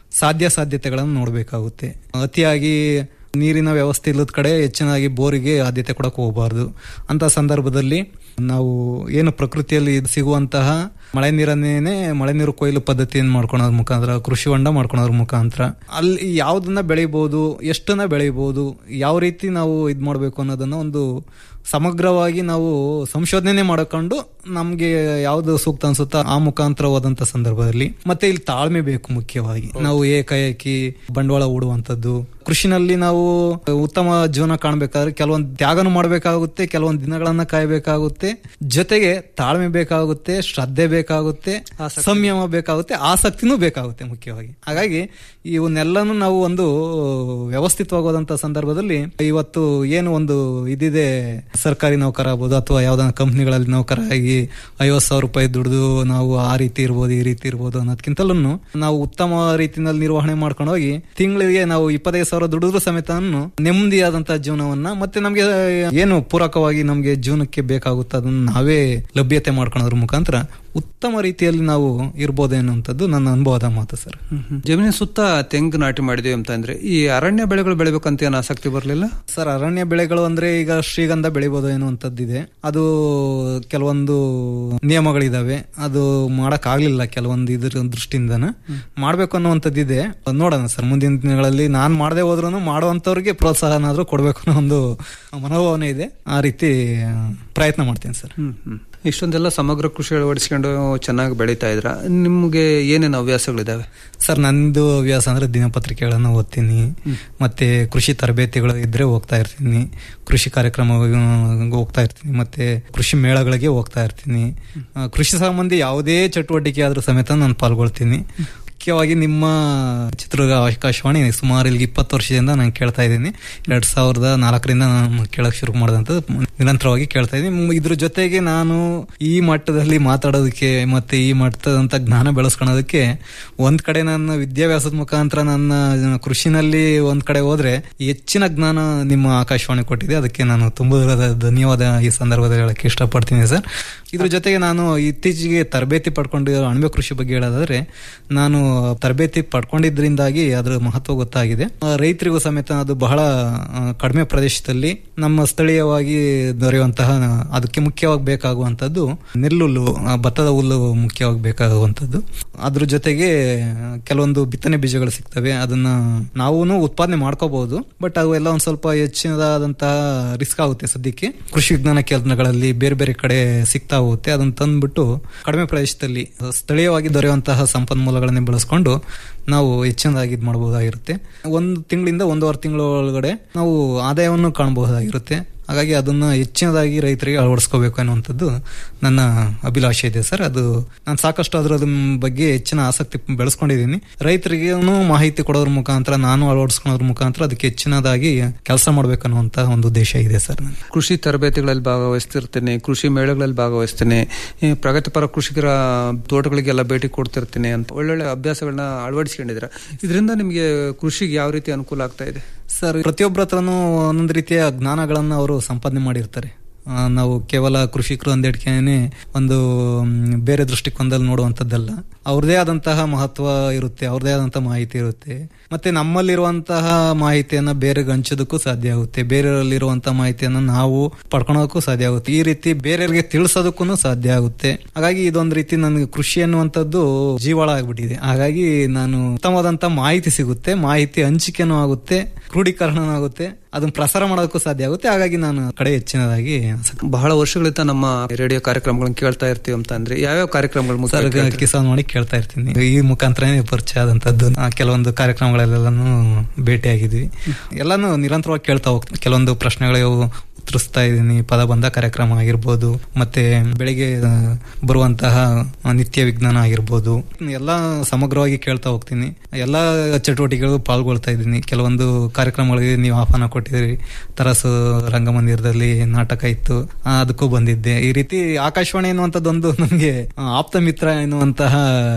ಸಾಧ್ಯ ಸಾಧ್ಯತೆಗಳನ್ನು ನೋಡಬೇಕಾಗುತ್ತೆ ಅತಿಯಾಗಿ ನೀರಿನ ವ್ಯವಸ್ಥೆ ಇಲ್ಲದ ಕಡೆ ಹೆಚ್ಚಿನಾಗಿ ಬೋರಿಗೆ ಆದ್ಯತೆ ಕೊಡಕ್ಕೆ ಹೋಗಬಾರ್ದು ಅಂತ ಸಂದರ್ಭದಲ್ಲಿ ನಾವು ಏನು ಪ್ರಕೃತಿಯಲ್ಲಿ ಸಿಗುವಂತಹ ಮಳೆ ನೀರನ್ನೇನೆ ಮಳೆ ನೀರು ಕೊಯ್ಲು ಪದ್ಧತಿಯನ್ನು ಮಾಡ್ಕೊಳೋದ್ರ ಮುಖಾಂತರ ಕೃಷಿ ಹೊಂಡ ಮಾಡ್ಕೊಳೋದ್ರ ಮುಖಾಂತರ ಅಲ್ಲಿ ಯಾವ್ದನ್ನ ಬೆಳಿಬಹುದು ಎಷ್ಟನ್ನ ಬೆಳಿಬಹುದು ಯಾವ ರೀತಿ ನಾವು ಇದ್ ಮಾಡಬೇಕು ಅನ್ನೋದನ್ನ ಒಂದು ಸಮಗ್ರವಾಗಿ ನಾವು ಸಂಶೋಧನೆ ಮಾಡಿಕೊಂಡು ನಮ್ಗೆ ಯಾವ್ದು ಸೂಕ್ತ ಅನ್ಸುತ್ತೋ ಆ ಮುಖಾಂತರ ಹೋದಂತ ಸಂದರ್ಭದಲ್ಲಿ ಮತ್ತೆ ಇಲ್ಲಿ ತಾಳ್ಮೆ ಬೇಕು ಮುಖ್ಯವಾಗಿ ನಾವು ಏಕಾಏಕಿ ಬಂಡವಾಳ ಹೂಡುವಂತದ್ದು ಕೃಷಿನಲ್ಲಿ ನಾವು ಉತ್ತಮ ಜೀವನ ಕಾಣಬೇಕಾದ್ರೆ ಕೆಲವೊಂದು ತ್ಯಾಗನು ಮಾಡಬೇಕಾಗುತ್ತೆ ಕೆಲವೊಂದು ದಿನಗಳನ್ನ ಕಾಯಬೇಕಾಗುತ್ತೆ ಜೊತೆಗೆ ತಾಳ್ಮೆ ಬೇಕಾಗುತ್ತೆ ಶ್ರದ್ಧೆ ಬೇಕಾಗುತ್ತೆ ಸಂಯಮ ಬೇಕಾಗುತ್ತೆ ಆಸಕ್ತಿನೂ ಬೇಕಾಗುತ್ತೆ ಮುಖ್ಯವಾಗಿ ಹಾಗಾಗಿ ಇವನ್ನೆಲ್ಲನೂ ನಾವು ಒಂದು ವ್ಯವಸ್ಥಿತವಾಗೋದಂತ ಸಂದರ್ಭದಲ್ಲಿ ಇವತ್ತು ಏನು ಒಂದು ಇದಿದೆ ಸರ್ಕಾರಿ ನೌಕರ ಆಗ್ಬೋದು ಅಥವಾ ಯಾವ್ದಾನ ಕಂಪ್ನಿಗಳಲ್ಲಿ ನೌಕರಾಗಿ ಐವತ್ ಸಾವಿರ ರೂಪಾಯಿ ದುಡಿದು ನಾವು ಆ ರೀತಿ ಇರ್ಬೋದು ಈ ರೀತಿ ಇರ್ಬೋದು ಅನ್ನೋದಕ್ಕಿಂತಲೂ ನಾವು ಉತ್ತಮ ರೀತಿಯಲ್ಲಿ ನಿರ್ವಹಣೆ ಮಾಡ್ಕೊಂಡು ಹೋಗಿ ತಿಂಗಳಿಗೆ ನಾವು ಇಪ್ಪತ್ತೈದು ಸಾವಿರ ದುಡಿದ್ರು ಸಮೇತ ನೆಮ್ಮದಿಯಾದಂತಹ ಜೀವನವನ್ನ ಮತ್ತೆ ನಮ್ಗೆ ಏನು ಪೂರಕವಾಗಿ ನಮ್ಗೆ ಜೀವನಕ್ಕೆ ಬೇಕಾಗುತ್ತೆ ಅದನ್ನ ನಾವೇ ಲಭ್ಯತೆ ಮಾಡ್ಕೊಳ್ಳೋದ್ರ ಮುಖಾಂತರ ಉತ್ತಮ ರೀತಿಯಲ್ಲಿ ನಾವು ಇರ್ಬೋದೇನೋ ಅಂತದ್ದು ನನ್ನ ಅನುಭವದ ಮಾತು ಸರ್ ಜಮೀನಿನ ಸುತ್ತ ತೆಂಗು ನಾಟಿ ಮಾಡಿದೀವಿ ಅಂತ ಅಂದ್ರೆ ಈ ಅರಣ್ಯ ಬೆಳೆಗಳು ಬೆಳಿಬೇಕಂತ ಏನು ಆಸಕ್ತಿ ಬರಲಿಲ್ಲ ಸರ್ ಅರಣ್ಯ ಬೆಳೆಗಳು ಅಂದ್ರೆ ಈಗ ಶ್ರೀಗಂಧ ಬೆಳಿಬೋದು ಏನೋ ಅಂತದ್ದಿದೆ ಅದು ಕೆಲವೊಂದು ನಿಯಮಗಳಿದಾವೆ ಅದು ಮಾಡಕ್ ಆಗ್ಲಿಲ್ಲ ಕೆಲವೊಂದು ಇದ್ರ ದೃಷ್ಟಿಯಿಂದನ ಮಾಡ್ಬೇಕು ಅನ್ನುವಂಥದ್ದಿದೆ ನೋಡೋಣ ಸರ್ ಮುಂದಿನ ದಿನಗಳಲ್ಲಿ ನಾನ್ ಮಾಡದೆ ಹೋದ್ರು ಮಾಡುವಂತವ್ರಿಗೆ ಪ್ರೋತ್ಸಾಹನಾದ್ರೂ ಕೊಡ್ಬೇಕು ಅನ್ನೋ ಒಂದು ಮನೋಭಾವನೆ ಇದೆ ಆ ರೀತಿ ಪ್ರಯತ್ನ ಮಾಡ್ತೀನಿ ಸರ್ ಇಷ್ಟೊಂದೆಲ್ಲ ಸಮಗ್ರ ಕೃಷಿ ಅಳವಡಿಸ್ಕೊಂಡು ಚೆನ್ನಾಗಿ ಬೆಳೀತಾ ಇದ್ರ ನಿಮ್ಗೆ ಏನೇನು ಹವ್ಯಾಸಗಳಿದಾವೆ ಸರ್ ನಂದು ಹವ್ಯಾಸ ಅಂದ್ರೆ ದಿನಪತ್ರಿಕೆಗಳನ್ನು ಓದ್ತೀನಿ ಮತ್ತೆ ಕೃಷಿ ತರಬೇತಿಗಳು ಇದ್ರೆ ಹೋಗ್ತಾ ಇರ್ತೀನಿ ಕೃಷಿ ಕಾರ್ಯಕ್ರಮ ಹೋಗ್ತಾ ಇರ್ತೀನಿ ಮತ್ತೆ ಕೃಷಿ ಮೇಳಗಳಿಗೆ ಹೋಗ್ತಾ ಇರ್ತೀನಿ ಆ, ಕೃಷಿ ಸಂಬಂಧಿ ಯಾವುದೇ ಚಟುವಟಿಕೆ ಆದ್ರೂ ಸಮೇತ ನಾನು ಪಾಲ್ಗೊಳ್ತೀನಿ ಮುಖ್ಯವಾಗಿ ನಿಮ್ಮ ಚಿತ್ರದುರ್ಗ ಆಕಾಶವಾಣಿ ಸುಮಾರು ಇಲ್ಲಿ ಇಪ್ಪತ್ತು ವರ್ಷದಿಂದ ನಾನು ಕೇಳ್ತಾ ಇದ್ದೀನಿ ಎರಡ್ ಸಾವಿರದ ನಾಲ್ಕರಿಂದ ನಾನು ಕೇಳಕ್ ಶುರು ಮಾಡಿದಂತ ನಿರಂತರವಾಗಿ ಕೇಳ್ತಾ ಇದ್ದೀನಿ ಮ್, ಇದ್ರ ಜೊತೆಗೆ ನಾನು ಈ ಮಟ್ಟದಲ್ಲಿ ಮಾತಾಡೋದಕ್ಕೆ ಮತ್ತೆ ಈ ಮಟ್ಟದಂತ ಜ್ಞಾನ ಬೆಳೆಸ್ಕೊಳ್ಳೋದಕ್ಕೆ ಒಂದ್ ಕಡೆ ನನ್ನ ವಿದ್ಯಾಭ್ಯಾಸದ ಮುಖಾಂತರ ನನ್ನ ಕೃಷಿನಲ್ಲಿ ಒಂದ್ ಕಡೆ ಹೋದ್ರೆ ಹೆಚ್ಚಿನ ಜ್ಞಾನ ನಿಮ್ಮ ಆಕಾಶವಾಣಿ ಕೊಟ್ಟಿದೆ ಅದಕ್ಕೆ ನಾನು ತುಂಬ ಧನ್ಯವಾದ ಈ ಸಂದರ್ಭದಲ್ಲಿ ಹೇಳಕ್ಕೆ ಇಷ್ಟಪಡ್ತೀನಿ ಸರ್ ಇದ್ರ ಜೊತೆಗೆ ನಾನು ಇತ್ತೀಚೆಗೆ ತರಬೇತಿ ಪಡ್ಕೊಂಡಿರೋ ಅಣಬೆ ಕೃಷಿ ಬಗ್ಗೆ ಹೇಳೋದಾದ್ರೆ ನಾನು ತರಬೇತಿ ಪಡ್ಕೊಂಡಿದ್ರಿಂದಾಗಿ ಅದರ ಮಹತ್ವ ಗೊತ್ತಾಗಿದೆ ಆ, ರೈತರಿಗೂ ಸಮೇತ ಅದು ಬಹಳ ಆ, ಕಡಿಮೆ ಪ್ರದೇಶದಲ್ಲಿ ನಮ್ಮ ಸ್ಥಳೀಯವಾಗಿ ದೊರೆಯುವಂತಹ ಅದಕ್ಕೆ ಮುಖ್ಯವಾಗಿ ಬೇಕಾಗುವಂತದ್ದು ನೆಲ್ಲುಲ್ಲು ಆ, ಭತ್ತದ ಹುಲ್ಲು ಮುಖ್ಯವಾಗಿ ಬೇಕಾಗುವಂತದ್ದು ಅದ್ರ ಜೊತೆಗೆ ಆ, ಕೆಲವೊಂದು ಬಿತ್ತನೆ ಬೀಜಗಳು ಸಿಗ್ತವೆ ಅದನ್ನ ನಾವು ಉತ್ಪಾದನೆ ಮಾಡ್ಕೋಬಹುದು ಬಟ್ ಅವೆಲ್ಲ ಒಂದ್ ಸ್ವಲ್ಪ ಹೆಚ್ಚಿನದಾದಂತಹ ರಿಸ್ಕ್ ಆಗುತ್ತೆ ಸದ್ಯಕ್ಕೆ ಕೃಷಿ ವಿಜ್ಞಾನ ಕೇಂದ್ರಗಳಲ್ಲಿ ಬೇರೆ ಬೇರೆ ಕಡೆ ಸಿಗ್ತಾ ಹೋಗುತ್ತೆ ಅದನ್ನ ತಂದ್ಬಿಟ್ಟು ಕಡಿಮೆ ಪ್ರದೇಶದಲ್ಲಿ ಸ್ಥಳೀಯವಾಗಿ ದೊರೆಯುವಂತಹ ಸಂಪನ್ಮೂಲಗಳನ್ನೇ ಬಳಸ್ಕೊಂಡು ನಾವು ಹೆಚ್ಚಿನದಾಗಿ ಇದು ಮಾಡಬಹುದಾಗಿರುತ್ತೆ ಒಂದು ತಿಂಗಳಿಂದ ಒಂದೂವರೆ ತಿಂಗಳ ಒಳಗಡೆ ನಾವು ಆದಾಯವನ್ನು ಕಾಣಬಹುದಾಗಿರುತ್ತೆ ಹಾಗಾಗಿ ಅದನ್ನ ಹೆಚ್ಚಿನದಾಗಿ ರೈತರಿಗೆ ಅಳವಡಿಸ್ಕೋಬೇಕು ಅನ್ನುವಂಥದ್ದು ನನ್ನ ಅಭಿಲಾಷೆ ಇದೆ ಸರ್ ಅದು ನಾನು ಸಾಕಷ್ಟು ಅದರ ಬಗ್ಗೆ ಹೆಚ್ಚಿನ ಆಸಕ್ತಿ ಬೆಳೆಸ್ಕೊಂಡಿದ್ದೀನಿ ರೈತರಿಗೆ ಮಾಹಿತಿ ಕೊಡೋದ್ರ ಮುಖಾಂತರ ನಾನು ಅಳವಡಿಸ್ಕೊಳ್ಳೋದ್ರ ಮುಖಾಂತರ ಅದಕ್ಕೆ ಹೆಚ್ಚಿನದಾಗಿ ಕೆಲಸ ಮಾಡ್ಬೇಕನ್ನುವಂತ ಒಂದು ಉದ್ದೇಶ ಇದೆ ಸರ್ ನನಗೆ ಕೃಷಿ ತರಬೇತಿಗಳಲ್ಲಿ ಭಾಗವಹಿಸ್ತಿರ್ತೇನೆ ಕೃಷಿ ಮೇಳಗಳಲ್ಲಿ ಭಾಗವಹಿಸ್ತೇನೆ ಈ ಪ್ರಗತಿಪರ ಕೃಷಿಕರ ತೋಟಗಳಿಗೆಲ್ಲ ಭೇಟಿ ಕೊಡ್ತಿರ್ತೀನಿ ಅಂತ ಒಳ್ಳೊಳ್ಳೆ ಅಭ್ಯಾಸಗಳನ್ನ ಅಳವಡಿಸ್ಕೊಂಡಿದ್ರ ಇದರಿಂದ ನಿಮಗೆ ಕೃಷಿಗೆ ಯಾವ ರೀತಿ ಅನುಕೂಲ ಆಗ್ತಾ ಇದೆ ಸರ್ ಪ್ರತಿಯೊಬ್ಬರ ಹತ್ರನೂ ಒಂದೊಂದು ರೀತಿಯ ಜ್ಞಾನಗಳನ್ನ ಅವರು ಸಂಪಾದನೆ ಮಾಡಿರ್ತಾರೆ ಆ, ನಾವು ಕೇವಲ ಕೃಷಿಕರು ಅಂದೇಡ್ಕೆನೆ ಒಂದು ಮ್, ಬೇರೆ ದೃಷ್ಟಿಕೋನದಲ್ಲಿ ನೋಡುವಂಥದ್ದಲ್ಲ ಅವ್ರದೇ ಆದಂತಹ ಮಹತ್ವ ಇರುತ್ತೆ ಅವ್ರದೇ ಆದಂತಹ ಮಾಹಿತಿ ಇರುತ್ತೆ ಮತ್ತೆ ನಮ್ಮಲ್ಲಿರುವಂತಹ ಮಾಹಿತಿಯನ್ನ ಬೇರೆಗೆ ಹಂಚೋದಕ್ಕೂ ಸಾಧ್ಯ ಆಗುತ್ತೆ ಬೇರೆಯವರಲ್ಲಿರುವಂತಹ ಮಾಹಿತಿಯನ್ನ ನಾವು ಪಡ್ಕೊಳೋದಕ್ಕೂ ಸಾಧ್ಯ ಆಗುತ್ತೆ ಈ ರೀತಿ ಬೇರೆಯವರಿಗೆ ತಿಳಿಸೋದಕ್ಕೂ ಸಾಧ್ಯ ಆಗುತ್ತೆ ಹಾಗಾಗಿ ಇದೊಂದು ರೀತಿ ನನಗೆ ಕೃಷಿ ಅನ್ನುವಂಥದ್ದು ಜೀವಾಳ ಆಗ್ಬಿಟ್ಟಿದೆ ಹಾಗಾಗಿ ನಾನು ಉತ್ತಮವಾದಂತ ಮಾಹಿತಿ ಸಿಗುತ್ತೆ ಮಾಹಿತಿ ಹಂಚಿಕೆನೂ ಆಗುತ್ತೆ ಕ್ರೋಢೀಕರಣನೂ ಆಗುತ್ತೆ ಅದನ್ನ ಪ್ರಸಾರ ಮಾಡೋದಕ್ಕೂ ಸಾಧ್ಯ ಆಗುತ್ತೆ ಹಾಗಾಗಿ ನಾನು ಆ ಕಡೆ ಹೆಚ್ಚಿನದಾಗಿ ಬಹಳ ವರ್ಷಗಳಿಂದ ನಮ್ಮ ರೇಡಿಯೋ ಕಾರ್ಯಕ್ರಮಗಳನ್ನ ಕೇಳ್ತಾ ಇರ್ತೀವಿ ಅಂತ ಅಂದ್ರೆ ಯಾವ್ಯಾವ ಕಾರ್ಯಕ್ರಮಗಳು ಮುಖ್ಯ ಸರ್ ಕೇಳ್ತೀರಿ? ಕಿಸಾನ್ ಮಾಡಿ ಕೇಳ್ತಾ ಇರ್ತೀನಿ ಈ ಮುಖಾಂತರನೇ ಪರಿಚಯ ಆದಂತದ್ದು ಆ, ಕೆಲವೊಂದು ಕಾರ್ಯಕ್ರಮಗಳೆಲ್ಲಾನು ಭೇಟಿಯಾಗಿದ್ವಿ ಎಲ್ಲಾನು ನಿರಂತರವಾಗಿ ಕೇಳ್ತಾ ಹೋಗ್ತೀನಿ ಕೆಲವೊಂದು ಪ್ರಶ್ನೆಗಳು ಉತ್ತರಿಸ್ತಾ ಇದ್ದೀನಿ ಪದ ಬಂದ ಕಾರ್ಯಕ್ರಮ ಆಗಿರ್ಬೋದು ಮತ್ತೆ ಬೆಳಿಗ್ಗೆ ಆ, ಬರುವಂತಹ ಆ, ನಿತ್ಯ ವಿಜ್ಞಾನ ಆಗಿರ್ಬೋದು ಎಲ್ಲ ಸಮಗ್ರವಾಗಿ ಕೇಳ್ತಾ ಹೋಗ್ತೀನಿ ಎಲ್ಲಾ ಚಟುವಟಿಕೆಗಳು ಪಾಲ್ಗೊಳ್ತಾ ಇದ್ದೀನಿ ಕೆಲವೊಂದು ಕಾರ್ಯಕ್ರಮಗಳಿಗೆ ನೀವು ಆಹ್ವಾನ ಕೊಟ್ಟಿದ್ರಿ ತರಸು ರಂಗಮಂದಿರದಲ್ಲಿ ನಾಟಕ ಇತ್ತು ಆ, ಅದಕ್ಕೂ ಬಂದಿದ್ದೆ ಈ ರೀತಿ ಆಕಾಶವಾಣಿ ಎನ್ನುವಂಥದ್ದೊಂದು ನಮಗೆ ಆಪ್ತ ಮಿತ್ರ ಎನ್ನುವಂತಹ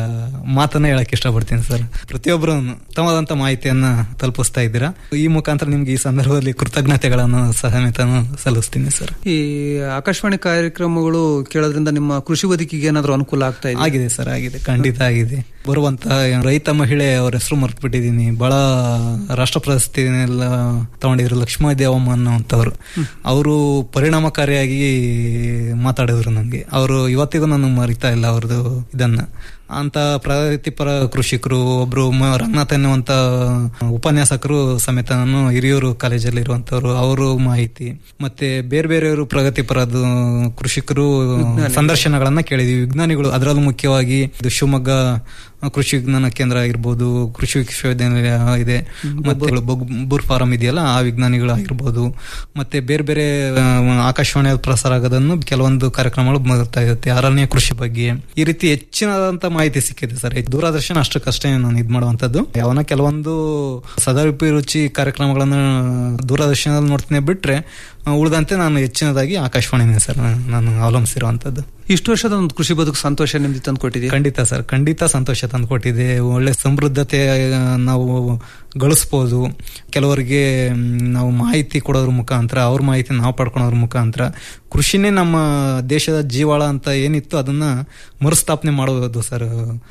ಮಾತನ್ನ ಹೇಳಕ್ ಇಷ್ಟಪಡ್ತೀನಿ ಸರ್ ಪ್ರತಿಯೊಬ್ಬರು ಉತ್ತಮವಾದಂತ ಮಾಹಿತಿಯನ್ನ ತಲುಪಿಸ್ತಾ ಇದ್ದೀರಾ ಈ ಮುಖಾಂತರ ನಿಮ್ಗೆ ಈ ಸಂದರ್ಭದಲ್ಲಿ ಕೃತಜ್ಞತೆಗಳನ್ನು ಸಹಮೇತನು ಸಲ್ಲಿಸ್ತೀನಿ ಸರ್ ಈ ಆಕಾಶವಾಣಿ ಕಾರ್ಯಕ್ರಮಗಳು ಕೇಳೋದ್ರಿಂದ ನಿಮ್ಮ ಕೃಷಿ ಬದುಕಿಗೆ ಏನಾದರೂ ಅನುಕೂಲ ಆಗ್ತಾ ಇದೆ ಆಗಿದೆ ಸರ್ ಆಗಿದೆ ಖಂಡಿತ ಆಗಿದೆ ಬರುವಂತ ರೈತ ಮಹಿಳೆ ಅವ್ರ ಹೆಸರು ಮರ್ತು ಬಿಟ್ಟಿದ್ದೀನಿ ಬಹಳ ರಾಷ್ಟ್ರ ಪ್ರಶಸ್ತಿನೆಲ್ಲ ತಗೊಂಡಿದ್ರು ಲಕ್ಷ್ಮೀ ದೇವಮ್ಮ ಅನ್ನೋಂಥವ್ರು ಅವರು ಪರಿಣಾಮಕಾರಿಯಾಗಿ ಮಾತಾಡಿದ್ರು ನನಗೆ ಅವರು ಇವತ್ತಿಗೂ ನಾನು ಮರಿತಾ ಇಲ್ಲ ಅವ್ರದ್ದು ಇದನ್ನ ಅಂತ ಪ್ರಗತಿಪರ ಕೃಷಿಕರು ಒಬ್ರು ಮ- ರಂಗನಾಥ್ ಎನ್ನುವಂತ ಉಪನ್ಯಾಸಕರು ಸಮೇತ ನಾನು ಹಿರಿಯೂರು ಕಾಲೇಜಲ್ಲಿ ಇರುವಂತವ್ರು ಅವರು ಮಾಹಿತಿ ಮತ್ತೆ ಬೇರೆ ಬೇರೆಯವರು ಪ್ರಗತಿಪರದ ಕೃಷಿಕರು ಸಂದರ್ಶನಗಳನ್ನ ಕೇಳಿದೀವಿ ವಿಜ್ಞಾನಿಗಳು ಅದರಲ್ಲೂ ಮುಖ್ಯವಾಗಿ ಇದು ಶಿವಮೊಗ್ಗ ಕೃಷಿ ವಿಜ್ಞಾನ ಕೇಂದ್ರ ಆಗಿರ್ಬೋದು ಕೃಷಿ ವಿಶ್ವವಿದ್ಯಾನಿಲಯ ಇದೆ ಮತ್ತೆ ಬುರ್ ಫಾರಂ ಇದೆಯಲ್ಲ ಆ ವಿಜ್ಞಾನಿಗಳಾಗಿರ್ಬೋದು ಮತ್ತೆ ಬೇರೆ ಬೇರೆ ಆ, ಆಕಾಶವಾಣಿ ಪ್ರಸಾರ ಆಗೋದನ್ನು ಕೆಲವೊಂದು ಕಾರ್ಯಕ್ರಮಗಳು ಬರ್ತಾ ಇರುತ್ತೆ ಅರಣ್ಯ ಕೃಷಿ ಬಗ್ಗೆ ಈ ರೀತಿ ಹೆಚ್ಚಿನದಂತ ಮಾಹಿತಿ ಸಿಕ್ಕಿದೆ ಸರ್ ಈ ದೂರದರ್ಶನ ಅಷ್ಟಕ್ಕಷ್ಟೇ ನಾನು ಇದು ಮಾಡುವಂತದ್ದು ಯಾವನ ಕೆಲವೊಂದು ಸದಾಭಿರುಚಿ ಕಾರ್ಯಕ್ರಮಗಳನ್ನ ದೂರದರ್ಶನದಲ್ಲಿ ನೋಡ್ತೀನಿ ಬಿಟ್ರೆ ಆ, ಉಳಿದಂತೆ ನಾನು ಹೆಚ್ಚಿನದಾಗಿ ಆಕಾಶವಾಣಿನೇ ಸರ್ ನಾನು- ನಾನು ಅವಲಂಬಿಸಿರುವಂತದ್ದು ಇಷ್ಟು ವರ್ಷದ ಒಂದು ಕೃಷಿ ಬದುಕು ಸಂತೋಷ ನಿಮ್ದು ತಂದು ಕೊಟ್ಟಿದೆ ಖಂಡಿತ ಸರ್ ಖಂಡಿತ ಸಂತೋಷ ತಂದುಕೊಟ್ಟಿದೆ ಒಳ್ಳೆ ಸಮೃದ್ಧತೆ ಆ, ನಾವು ಗಳಿಸ್ಬೋದು ಕೆಲವರಿಗೆ ಮ್, ನಾವು ಮಾಹಿತಿ ಕೊಡೋದ್ರ ಮುಖಾಂತರ ಅವ್ರ ಮಾಹಿತಿ ನಾವು ಪಡ್ಕೊಳೋದ್ರ ಮುಖಾಂತರ ಕೃಷಿನೇ ನಮ್ಮ ದೇಶದ ಜೀವಾಳ ಅಂತ ಏನಿತ್ತು ಅದನ್ನ ಮರುಸ್ಥಾಪನೆ ಮಾಡಬಹುದು ಸರ್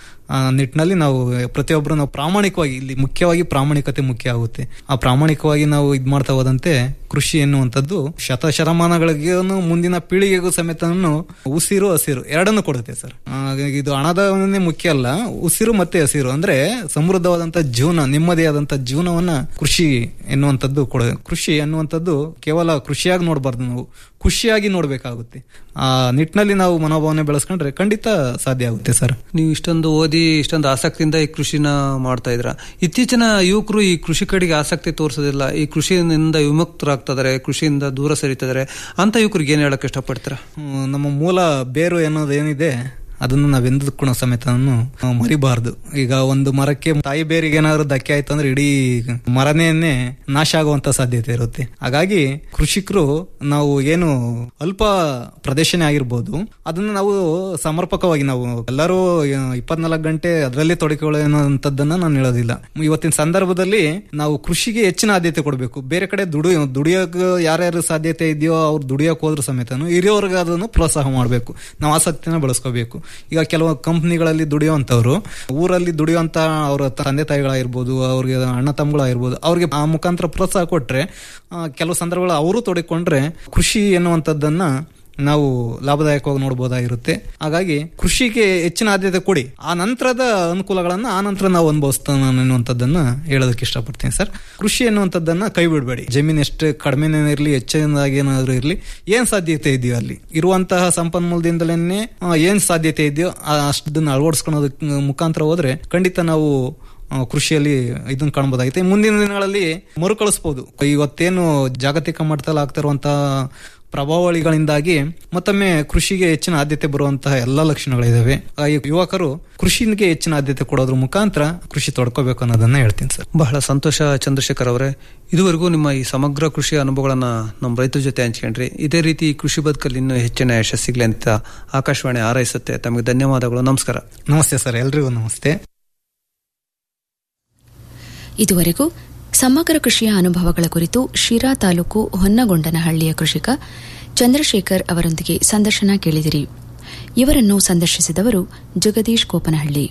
ಆ ನಿಟ್ಟಿನಲ್ಲಿ ನಾವು ಪ್ರತಿಯೊಬ್ಬರು ನಾವು ಪ್ರಾಮಾಣಿಕವಾಗಿ ಇಲ್ಲಿ ಮುಖ್ಯವಾಗಿ ಪ್ರಾಮಾಣಿಕತೆ ಮುಖ್ಯ ಆಗುತ್ತೆ ಆ ಪ್ರಾಮಾಣಿಕವಾಗಿ ನಾವು ಇದ್ ಮಾಡ್ತಾ ಹೋದಂತೆ ಕೃಷಿ ಎನ್ನುವಂಥದ್ದು ಶತಶತಮಾನಗಳಿಗೂ ಮುಂದಿನ ಪೀಳಿಗೆಗೂ ಸಮೇತ ಉಸಿರು ಹಸಿರು ಎರಡನ್ನು ಕೊಡುತ್ತೆ ಸರ್ ಆ, ಇದು ಹಣದನೇ ಮುಖ್ಯ ಅಲ್ಲ ಉಸಿರು ಮತ್ತೆ ಹಸಿರು ಅಂದ್ರೆ ಸಮೃದ್ಧವಾದಂತ ಜೀವನ ನೆಮ್ಮದಿಯಾದಂತ ಜೀವನವನ್ನ ಕೃಷಿ ಎನ್ನುವಂಥದ್ದು ಕೊಡ ಕೃಷಿ ಅನ್ನುವಂಥದ್ದು ಕೇವಲ ಕೃಷಿಯಾಗಿ ನೋಡಬಾರ್ದು ನಾವು ಖುಷಿಯಾಗಿ ನೋಡ್ಬೇಕಾಗುತ್ತೆ ಆ ನಿಟ್ಟಿನಲ್ಲಿ ನಾವು ಮನೋಭಾವನೆ ಬೆಳೆಸ್ಕೊಂಡ್ರೆ ಖಂಡಿತ ಸಾಧ್ಯ ಆಗುತ್ತೆ ಸರ್ ನೀವು ಇಷ್ಟೊಂದು ಓದಿ ಇಷ್ಟೊಂದು ಆಸಕ್ತಿಯಿಂದ ಈ ಕೃಷಿನ ಮಾಡ್ತಾ ಇದ್ರ ಇತ್ತೀಚಿನ ಯುವಕರು ಈ ಕೃಷಿ ಕಡೆಗೆ ಆಸಕ್ತಿ ತೋರಿಸೋದಿಲ್ಲ ಈ ಕೃಷಿಯಿಂದ ವಿಮುಕ್ತರಾಗ್ತಿದ್ದಾರೆ ಕೃಷಿಯಿಂದ ದೂರ ಸರಿತಿದ್ದಾರೆ ಅಂತ ಯುವಕರಿಗೆ ಏನ್ ಹೇಳಕ್ ಇಷ್ಟಪಡ್ತೀರಾ ಹ್ಮ್, ನಮ್ಮ ಮೂಲ ಬೇರು ಅನ್ನೋದು ಏನಿದೆ ಅದನ್ನು ನಾವೆಂದು ಕೂಡ ಸಮೇತ ನಾವು ಮರಿಬಾರ್ದು ಈಗ ಒಂದು ಮರಕ್ಕೆ ತಾಯಿ ಬೇರಿಗೆ ಏನಾದ್ರು ಧಕ್ಕೆ ಆಯ್ತು ಅಂದ್ರೆ ಇಡೀ ಮರನೇ ನಾಶ ಆಗುವಂತ ಸಾಧ್ಯತೆ ಇರುತ್ತೆ ಹಾಗಾಗಿ ಕೃಷಿಕರು ನಾವು ಏನು ಅಲ್ಪ ಪ್ರದೇಶನೇ ಆಗಿರ್ಬೋದು ಅದನ್ನ ನಾವು ಸಮರ್ಪಕವಾಗಿ ನಾವು ಎಲ್ಲರೂ ಇಪ್ಪತ್ನಾಲ್ಕು ಗಂಟೆ ಅದರಲ್ಲೇ ತೊಡಗಿಕೊಳ್ಳುವಂತದ್ದನ್ನ ನಾನು ಹೇಳೋದಿಲ್ಲ ಇವತ್ತಿನ ಸಂದರ್ಭದಲ್ಲಿ ನಾವು ಕೃಷಿಗೆ ಹೆಚ್ಚಿನ ಆದ್ಯತೆ ಕೊಡಬೇಕು ಬೇರೆ ಕಡೆ ದುಡಿ ದುಡಿಯೋಕೆ ಯಾರ್ಯಾರು ಸಾಧ್ಯತೆ ಇದೆಯೋ ಅವ್ರು ದುಡಿಯೋಕೆ ಹೋದ್ರು ಸಮೇತ ಹಿರಿಯವ್ರಿಗೆ ಅದನ್ನು ಪ್ರೋತ್ಸಾಹ ಮಾಡಬೇಕು ನಾವು ಆಸಕ್ತಿನ ಬೆಳೆಸ್ಕೋಬೇಕು ಈಗ ಕೆಲವು ಕಂಪ್ನಿಗಳಲ್ಲಿ ದುಡಿಯುವಂತವ್ರು ಊರಲ್ಲಿ ದುಡಿಯುವಂತ ಅವರ ತಂದೆ ತಾಯಿಗಳಾಗಿರ್ಬೋದು ಅವ್ರಿಗೆ ಅಣ್ಣ ತಮ್ಮಗಳಾಗಿರ್ಬೋದು ಅವ್ರಿಗೆ ಆ ಮುಖಾಂತರ ಪ್ರೋತ್ಸಾಹ ಕೊಟ್ರೆ ಆ, ಕೆಲವು ಸಂದರ್ಭಗಳು ಅವರು ತೊಡಕೊಂಡ್ರೆ ಕೃಷಿ ಎನ್ನುವಂಥದ್ದನ್ನ ನಾವು ಲಾಭದಾಯಕವಾಗಿ ನೋಡಬಹುದಾಗಿರುತ್ತೆ ಹಾಗಾಗಿ ಕೃಷಿಗೆ ಹೆಚ್ಚಿನ ಆದ್ಯತೆ ಕೊಡಿ ಆ ನಂತರದ ಅನುಕೂಲಗಳನ್ನ ಆ ನಂತರ ನಾವು ಅನುಭವಿಸ್ತಾನ ಅನ್ನುವಂಥದ್ದನ್ನ ಹೇಳೋದಕ್ಕೆ ಇಷ್ಟಪಡ್ತೀನಿ ಸರ್ ಕೃಷಿ ಅನ್ನುವಂಥದ್ದನ್ನ ಕೈ ಬಿಡಬೇಡಿ ಜಮೀನು ಎಷ್ಟು ಕಡಿಮೆನೇ ಇರಲಿ ಹೆಚ್ಚಿನದಾಗಿ ಏನಾದರೂ ಇರಲಿ ಏನ್ ಸಾಧ್ಯತೆ ಇದೆಯೋ ಅಲ್ಲಿ ಇರುವಂತಹ ಸಂಪನ್ಮೂಲದಿಂದಲೇ ಆ, ಏನ್ ಸಾಧ್ಯತೆ ಇದೆಯೋ ಆ ಅಷ್ಟದನ್ನ ಅಳವಡಿಸ್ಕೊಳ್ಳೋದಕ್ಕೆ ಮುಖಾಂತರ ಹೋದ್ರೆ ಖಂಡಿತ ನಾವು ಆ, ಕೃಷಿಯಲ್ಲಿ ಇದನ್ನ ಕಾಣಬಹುದಾಗುತ್ತೆ ಮುಂದಿನ ದಿನಗಳಲ್ಲಿ ಮರುಕಳಿಸಬಹುದು ಇವತ್ತೇನು ಜಾಗತಿಕ ಮಟ್ಟದಲ್ಲಿ ಆಗ್ತಿರುವಂತಹ ಪ್ರಭಾವಳಿಗಳಿಂದಾಗಿ ಮತ್ತೊಮ್ಮೆ ಕೃಷಿಗೆ ಹೆಚ್ಚಿನ ಆದ್ಯತೆ ಬರುವಂತಹ ಎಲ್ಲಾ ಲಕ್ಷಣಗಳಿದಾವೆ ಆ, ಈ ಯುವಕರು ಕೃಷಿಗೆ ಹೆಚ್ಚಿನ ಆದ್ಯತೆ ಕೊಡೋದ್ರ ಮುಖಾಂತರ ಕೃಷಿ ತೊಡ್ಕೋಬೇಕು ಅನ್ನೋದನ್ನ ಹೇಳ್ತೀನಿ ಸರ್ ಬಹಳ ಸಂತೋಷ ಚಂದ್ರಶೇಖರ್ ಅವರೇ ಇದುವರೆಗೂ ನಿಮ್ಮ ಈ ಸಮಗ್ರ ಕೃಷಿ ಅನುಭವಗಳನ್ನ ನಮ್ಮ ರೈತರ ಜೊತೆ ಹಂಚ್ಕೊಂಡ್ರಿ ಇದೇ ರೀತಿ ಈ ಕೃಷಿ ಬದುಕಲ್ಲಿ ಇನ್ನೂ ಹೆಚ್ಚಿನ ಯಶಸ್ಸಿಗ್ಲಿ ಅಂತ ಆಕಾಶವಾಣಿ ಹಾರೈಸುತ್ತೆ ತಮಗೆ ಧನ್ಯವಾದಗಳು ನಮಸ್ಕಾರ ನಮಸ್ತೆ ಸರ್ ಎಲ್ರಿಗೂ ನಮಸ್ತೆ ಇದುವರೆಗೂ ಸಮಗ್ರ ಕೃಷಿಯ ಅನುಭವಗಳ ಕುರಿತು ಶಿರಾ ತಾಲೂಕು ಹೊನ್ನಗೊಂಡನಹಳ್ಳಿಯ ಕೃಷಿಕ ಚಂದ್ರಶೇಖರ್ ಅವರೊಂದಿಗೆ ಸಂದರ್ಶನ ಕೇಳಿದಿರಿ ಇವರನ್ನು ಸಂದರ್ಶಿಸಿದವರು ಜಗದೀಶ್ ಕೋಪನಹಳ್ಳಿ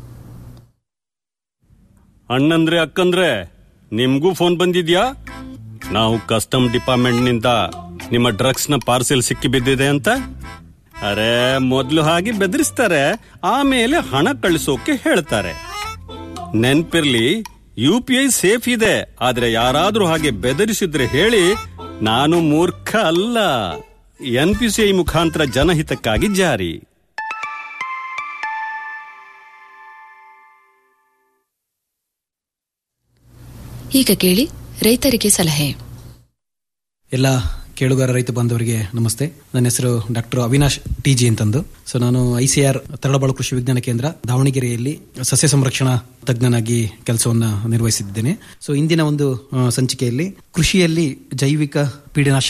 ಅಣ್ಣಂದ್ರೆ ಅಕ್ಕಂದ್ರೆ ನಿಮ್ಗೂ ಫೋನ್ ಬಂದಿದ್ಯಾ ನಾವು ಕಸ್ಟಮ್ ಡಿಪಾರ್ಟ್ಮೆಂಟ್ ನಿಂದ ನಿಮ್ಮ ಡ್ರಗ್ಸ್ ನ ಪಾರ್ಸೆಲ್ ಸಿಕ್ಕಿ ಬಿದ್ದಿದೆ ಅಂತ ಅರೆ ಮೊದ್ಲು ಹಾಗೆ ಬೆದರಿಸ್ತಾರೆ ಆಮೇಲೆ ಹಣ ಕಳಿಸೋಕೆ ಹೇಳ್ತಾರೆ ನೆನ್ಪಿರ್ಲಿ ಯು ಪಿ ಐ ಸೇಫ್ ಇದೆ ಆದ್ರೆ ಯಾರಾದ್ರೂ ಹಾಗೆ ಬೆದರಿಸಿದ್ರೆ ಹೇಳಿ ನಾನು ಮೂರ್ಖ ಅಲ್ಲ ಎನ್ ಪಿ ಸಿ ಐ ಮುಖಾಂತರ ಜನಹಿತಕ್ಕಾಗಿ ಜಾರಿ ಈಗ ಕೇಳಿ ರೈತರಿಗೆ ಸಲಹೆ ಎಲ್ಲ ಕೇಳುಗಾರ ರೈತ ಬಾಂಧವರಿಗೆ ನಮಸ್ತೆ ನನ್ನ ಹೆಸರು ಡಾಕ್ಟರ್ ಅವಿನಾಶ್ ಟಿ ಜಿ ಅಂತಂದು ಸೊ ನಾನು ಐಸಿಆರ್ ತರಳಬಾಳು ಕೃಷಿ ವಿಜ್ಞಾನ ಕೇಂದ್ರ ದಾವಣಗೆರೆಯಲ್ಲಿ ಸಸ್ಯ ಸಂರಕ್ಷಣಾ ತಜ್ಞನಾಗಿ ಕೆಲಸವನ್ನ ನಿರ್ವಹಿಸಿದ್ದೇನೆ ಸೊ ಇಂದಿನ ಒಂದು ಆ, ಸಂಚಿಕೆಯಲ್ಲಿ ಕೃಷಿಯಲ್ಲಿ ಜೈವಿಕ ಪೀಡನಾಶಕಗಳ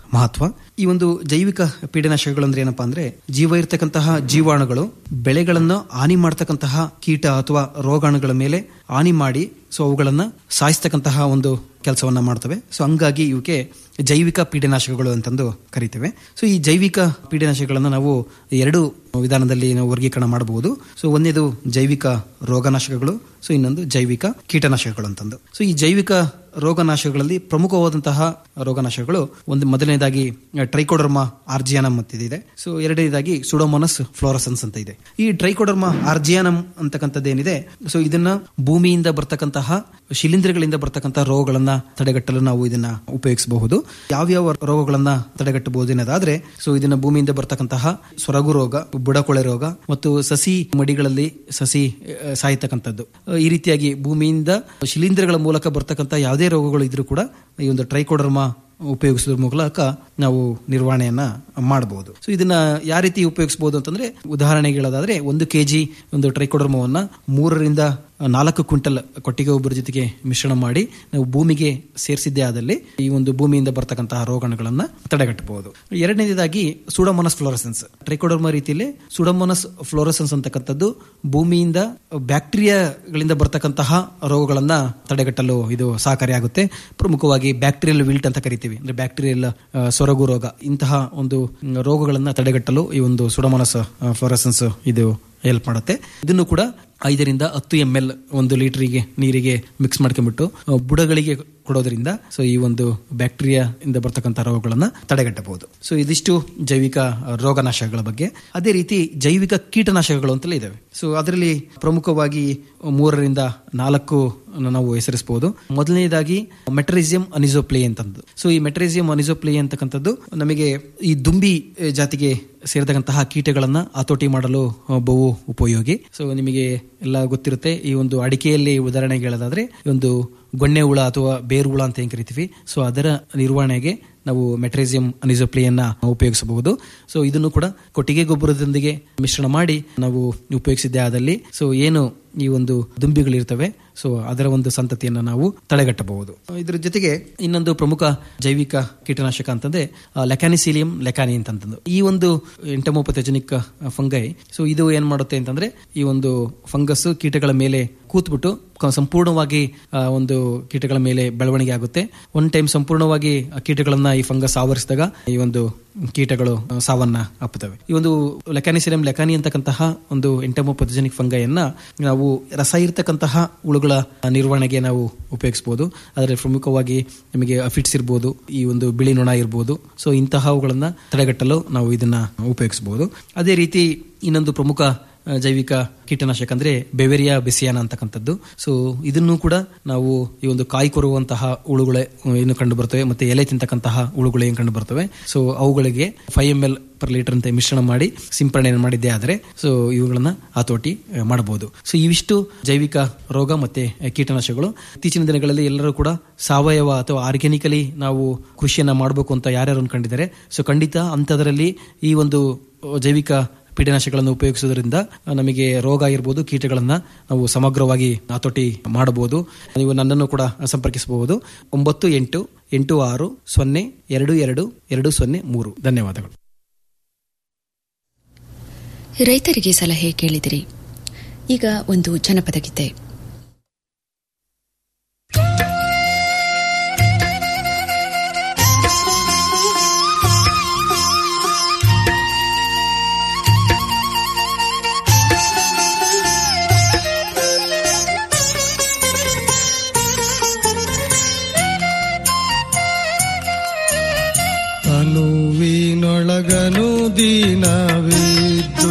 ಮಹತ್ವ ಈ ಒಂದು ಜೈವಿಕ ಪೀಡನಾಶಕಗಳು ಅಂದ್ರೆ ಏನಪ್ಪಾ ಅಂದ್ರೆ ಜೀವ ಇರ್ತಕ್ಕಂತಹ ಜೀವಾಣುಗಳು ಬೆಳೆಗಳನ್ನು ಹಾನಿ ಮಾಡ್ತಕ್ಕಂತಹ ಕೀಟ ಅಥವಾ ರೋಗಾಣುಗಳ ಮೇಲೆ ಹಾನಿ ಮಾಡಿ ಸೊ ಅವುಗಳನ್ನ ಸಾಯಿಸ್ತಕ್ಕಂತಹ ಒಂದು ಕೆಲಸವನ್ನ ಮಾಡ್ತವೆ ಸೊ ಹಂಗಾಗಿ ಇವಕ್ಕೆ ಜೈವಿಕ ಪೀಡನಾಶಕಗಳು ಅಂತಂದು ಕರಿತೇವೆ ಸೊ ಈ ಜೈವಿಕ ಪೀಡನಾಶಕಗಳನ್ನು ನಾವು ಎರಡು ವಿಧಾನದಲ್ಲಿ ನಾವು ವರ್ಗೀಕರಣ ಮಾಡಬಹುದು ಸೊ ಒಂದೇದು ಜೈವಿಕ ರೋಗನಾಶಕಗಳು ಸೊ ಇನ್ನೊಂದು ಜೈವಿಕ ಕೀಟನಾಶಕಗಳು ಅಂತಂದು ಸೊ ಈ ಜೈವಿಕ ರೋಗನಾಶಕಗಳಲ್ಲಿ ಪ್ರಮುಖವಾದಂತಹ ರೋಗನಾಶಕಗಳು ಒಂದು ಮೊದಲನೇದಾಗಿ ಟ್ರೈಕೋಡರ್ಮಾ ಆರ್ಜಿಯಾನಮ್ ಅಂತ ಇದೆ ಸೊ ಎರಡನೇದಾಗಿ ಸುಡೋಮೋನಸ್ ಫ್ಲೋರಸನ್ಸ್ ಅಂತ ಇದೆ ಈ ಟ್ರೈಕೋಡರ್ಮಾ ಆರ್ಜಿಯಾನಮ್ ಅಂತಕ್ಕಂಥದ್ದು ಏನಿದೆ ಸೊ ಇದನ್ನ ಭೂಮಿಯಿಂದ ಬರ್ತಕ್ಕಂತಹ ಶಿಲೀಂಧ್ರಗಳಿಂದ ಬರ್ತಕ್ಕಂತಹ ರೋಗಗಳನ್ನ ತಡೆಗಟ್ಟಲು ನಾವು ಇದನ್ನ ಉಪಯೋಗಿಸಬಹುದು ಯಾವ್ಯಾವ ರೋಗಗಳನ್ನ ತಡೆಗಟ್ಟಬಹುದು ಅನ್ನೋದಾದ್ರೆ ಸೊ ಇದನ್ನ ಭೂಮಿಯಿಂದ ಬರ್ತಕ್ಕಂತಹ ಸೊರಗು ರೋಗ ಬುಡಕೊಳೆ ರೋಗ ಮತ್ತು ಸಸಿ ಮಡಿಗಳಲ್ಲಿ ಸಸಿ ಆ, ಸಾಯ್ತಕ್ಕಂಥದ್ದು ಆ, ಈ ರೀತಿಯಾಗಿ ಭೂಮಿಯಿಂದ ಶಿಲೀಂಧ್ರಗಳ ಮೂಲಕ ಬರ್ತಕ್ಕಂಥ ಯಾವುದೇ ರೋಗಗಳು ಇದ್ರೂ ಕೂಡ ಈ ಒಂದು ಟ್ರೈಕೋಡರ್ಮಾ ಉಪಯೋಗಿಸೋದ್ರ ಮೂಲಕ ನಾವು ನಿರ್ವಹಣೆಯನ್ನ ಮಾಡಬಹುದು ಸೊ ಇದನ್ನ ಯಾವ ರೀತಿ ಉಪಯೋಗಿಸಬಹುದು ಅಂತಂದ್ರೆ ಉದಾಹರಣೆಗೆ ಹೇಳೋದಾದ್ರೆ ಒಂದು ಕೆಜಿ ಒಂದು ಟ್ರೈಕೋಡರ್ಮವನ್ನ ಮೂರರಿಂದ ನಾಲ್ಕು ಕ್ವಿಂಟಲ್ ಕೊಟ್ಟಿಗೆ ಗೊಬ್ಬರ ಜೊತೆಗೆ ಮಿಶ್ರಣ ಮಾಡಿ ನಾವು ಭೂಮಿಗೆ ಸೇರಿಸಿದ್ದೇ ಆದಲ್ಲಿ ಈ ಒಂದು ಭೂಮಿಯಿಂದ ಬರ್ತಕ್ಕಂತಹ ರೋಗಾಣುಗಳನ್ನ ತಡೆಗಟ್ಟಬಹುದು ಎರಡನೇದಾಗಿ ಸುಡಮೋನಸ್ ಫ್ಲೋರಸೆನ್ಸ್ ಟ್ರೈಕೋಡರ್ಮಾ ರೀತಿಯಲ್ಲಿ ಸುಡಮೋನಸ್ ಫ್ಲೋರಸೆನ್ಸ್ ಅಂತಕ್ಕಂಥದ್ದು ಭೂಮಿಯಿಂದ ಬ್ಯಾಕ್ಟೀರಿಯಾಗಳಿಂದ ಬರ್ತಕ್ಕಂತಹ ರೋಗಗಳನ್ನ ತಡೆಗಟ್ಟಲು ಇದು ಸಹಕಾರಿಯಾಗುತ್ತೆ ಪ್ರಮುಖವಾಗಿ ಬ್ಯಾಕ್ಟೀರಿಯಲ್ ವಿಲ್ಟ್ ಅಂತ ಕರಿತೀವಿ ಅಂದ್ರೆ ಬ್ಯಾಕ್ಟೀರಿಯಲ್ ಆ, ಸೊರಗು ರೋಗ ಇಂತಹ ಒಂದು ಮ್, ರೋಗಗಳನ್ನ ತಡೆಗಟ್ಟಲು ಈ ಒಂದು ಸುಡಮೋನಸ್ ಫ್ಲೋರಸೆನ್ಸ್ ಇದು ಹೆಲ್ಪ್ ಮಾಡುತ್ತೆ ಇದನ್ನು ಕೂಡ ಐದರಿಂದ ಹತ್ತು ಎಂ ಎಲ್ ಒಂದು ಲೀಟರಿಗೆ ನೀರಿಗೆ ಮಿಕ್ಸ್ ಮಾಡ್ಕೊಂಡ್ಬಿಟ್ಟು ಆ, ಬುಡಗಳಿಗೆ ಕೊಡೋದ್ರಿಂದ ಸೊ ಈ ಒಂದು ಬ್ಯಾಕ್ಟೀರಿಯಾ ಇಂದ ಬರ್ತಕ್ಕಂಥ ರೋಗಗಳನ್ನ ತಡೆಗಟ್ಟಬಹುದು ಸೊ ಇದಿಷ್ಟು ಜೈವಿಕ ರೋಗನಾಶಕಗಳ ಬಗ್ಗೆ ಅದೇ ರೀತಿ ಜೈವಿಕ ಕೀಟನಾಶಕಗಳು ಅಂತಲೇ ಇದಾವೆ ಸೊ ಅದರಲ್ಲಿ ಪ್ರಮುಖವಾಗಿ ಮೂರರಿಂದ ನಾಲ್ಕು ನಾವು ಹೆಸರಿಸಬಹುದು ಮೊದಲನೇದಾಗಿ ಮೆಟ್ರೇಸಿಯಂ ಅನಿಸೋಪ್ಲೇ ಅಂತಂದು ಸೊ ಈ ಮೆಟ್ರೇಸಿಯಂ ಅನಿಸೋಪ್ಲೇ ಅಂತಕ್ಕಂಥದ್ದು ನಮಗೆ ಈ ದುಂಬಿ ಆ, ಜಾತಿಗೆ ಸೇರಿದಂತಹ ಕೀಟಗಳನ್ನ ಹತೋಟಿ ಮಾಡಲು ಆ, ಬಹು ಉಪಯೋಗಿ ಸೊ ನಿಮಗೆ ಎಲ್ಲ ಗೊತ್ತಿರುತ್ತೆ ಈ ಒಂದು ಅಡಿಕೆಯಲ್ಲಿ ಉದಾಹರಣೆಗೆ ಹೇಳೋದಾದ್ರೆ ಈ ಒಂದು ಗೊಣ್ಣೆ ಹುಳ ಅಥವಾ ಬೇರು ಹುಳ ಅಂತ ಏನ್ ಕರಿತೀವಿ ಸೊ ಅದರ ನಿರ್ವಹಣೆಗೆ ನಾವು ಮೆಟ್ರೇಸಿಯಂ ಅನಿಸೋಪ್ಲಿಯನ್ನ ಉಪಯೋಗಿಸಬಹುದು ಸೊ ಇದನ್ನು ಕೂಡ ಕೊಟ್ಟಿಗೆ ಗೊಬ್ಬರದೊಂದಿಗೆ ಮಿಶ್ರಣ ಮಾಡಿ ನಾವು ಉಪಯೋಗಿಸಿದ್ದೇ ಆದಲ್ಲಿ ಸೊ ಏನು ಈ ಒಂದು ದುಂಬಿಗಳಿರ್ತವೆ ಸೊ ಅದರ ಒಂದು ಸಂತತಿಯನ್ನು ನಾವು ತಡೆಗಟ್ಟಬಹುದು ಇದ್ರ ಜೊತೆಗೆ ಇನ್ನೊಂದು ಪ್ರಮುಖ ಜೈವಿಕ ಕೀಟನಾಶಕ ಅಂತಂದ್ರೆ ಲೆಕಾನಿಸಿಲಿಯಂ ಲೆಕಾನಿ ಅಂತಂದು ಈ ಒಂದು ಎಂಟಮೋಪಥೆಜನಿಕ್ ಫಂಗೈ ಸೊ ಇದು ಏನ್ ಮಾಡುತ್ತೆ ಅಂತಂದ್ರೆ ಈ ಒಂದು ಫಂಗಸ್ ಕೀಟಗಳ ಮೇಲೆ ಕೂತ್ಬಿಟ್ಟು ಕ- ಸಂಪೂರ್ಣವಾಗಿ ಆ, ಒಂದು ಕೀಟಗಳ ಮೇಲೆ ಬೆಳವಣಿಗೆ ಆಗುತ್ತೆ ಒನ್ ಟೈಮ್ ಸಂಪೂರ್ಣವಾಗಿ ಆ ಕೀಟಗಳನ್ನ ಈ ಫಂಗಸ್ ಆವರಿಸಿದಾಗ ಈ ಒಂದು ಕೀಟಗಳು ಆ, ಸಾವನ್ನ ಅಪ್ಪುತ್ತವೆ ಈ ಒಂದು ಲೆಕಾನಿಸಿಲಿಯಂ ಲೆಕಾನಿ ಅಂತಕ್ಕಂತಹ ಒಂದು ಎಂಟಮೋಪಥೆಜನಿಕ್ ಫಂಗೈಯನ್ನ ನಾವು ರಸ ಇರ್ತಕ್ಕಂತಹ ಹುಳುಗಳ ನಿರ್ವಹಣೆಗೆ ನಾವು ಉಪಯೋಗಿಸಬಹುದು ಅದರಲ್ಲಿ ಪ್ರಮುಖವಾಗಿ ನಮಗೆ ಅಫಿಟ್ಸ್ ಇರ್ಬೋದು ಈ ಒಂದು ಬಿಳಿ ನೊಣ ಇರ್ಬೋದು ಸೊ ಇಂತಹವುಗಳನ್ನ ತಡೆಗಟ್ಟಲು ನಾವು ಇದನ್ನ ಉಪಯೋಗಿಸಬಹುದು ಅದೇ ರೀತಿ ಇನ್ನೊಂದು ಪ್ರಮುಖ ಆ, ಜೈವಿಕ ಕೀಟನಾಶಕ ಅಂದ್ರೆ ಬೆವೆರಿಯಾ ಬೆಸಿಯಾನ ಅಂತಕ್ಕಂಥದ್ದು ಸೊ ಇದನ್ನು ಕೂಡ ನಾವು ಈ ಒಂದು ಕಾಯಿ ಕೊರುವಂತಹ ಹುಳುಗಳೇ ಏನು ಕಂಡು ಬರ್ತವೆ ಮತ್ತೆ ಎಲೆ ತಿಂತಕ್ಕಂತಹ ಹುಳುಗಳು ಏನು ಕಂಡು ಬರ್ತವೆ ಸೊ ಅವುಗಳಿಗೆ five M L per litre ಅಂತ ಮಿಶ್ರಣ ಮಾಡಿ ಸಿಂಪಡಣೆ ಮಾಡಿದ್ದೇ ಆದರೆ ಸೊ ಇವುಗಳನ್ನ ಹತೋಟಿ ಆ, ಮಾಡಬಹುದು ಸೊ ಇವಿಷ್ಟು ಜೈವಿಕ ರೋಗ ಮತ್ತೆ ಕೀಟನಾಶಕಗಳು ಇತ್ತೀಚಿನ ದಿನಗಳಲ್ಲಿ ಎಲ್ಲರೂ ಕೂಡ ಸಾವಯವ ಅಥವಾ ಆರ್ಗ್ಯಾನಿಕಲಿ ನಾವು ಕೃಷಿಯನ್ನ ಮಾಡಬೇಕು ಅಂತ ಯಾರ್ಯಾರು ಅನ್ಕೊಂಡಿದ್ದಾರೆ ಸೊ ಖಂಡಿತ ಅಂಥದ್ರಲ್ಲಿ ಈ ಒಂದು ಜೈವಿಕ ಪೀಡನಾಶಕಗಳನ್ನು ಉಪಯೋಗಿಸುವುದರಿಂದ ನಮಗೆ ರೋಗ ಇರ್ಬೋದು ಕೀಟಗಳನ್ನ ನಾವು ಸಮಗ್ರವಾಗಿ ಹತೋಟಿ ಮಾಡಬಹುದು ನೀವು ನನ್ನನ್ನು ಕೂಡ ಸಂಪರ್ಕಿಸಬಹುದು ಒಂಬತ್ತು ಎಂಟು ಎಂಟು ಆರು ಸೊನ್ನೆ ಎರಡು ಎರಡು ಎರಡು ಸೊನ್ನೆ ಮೂರು ಧನ್ಯವಾದಗಳು ರೈತರಿಗೆ ಸಲಹೆ ಕೇಳಿದಿರಿ ಈಗ ಒಂದು ಜನಪದ ಗೀತೆ ತನುವಿನೊಳಗನು ದೀನವಿದ್ದು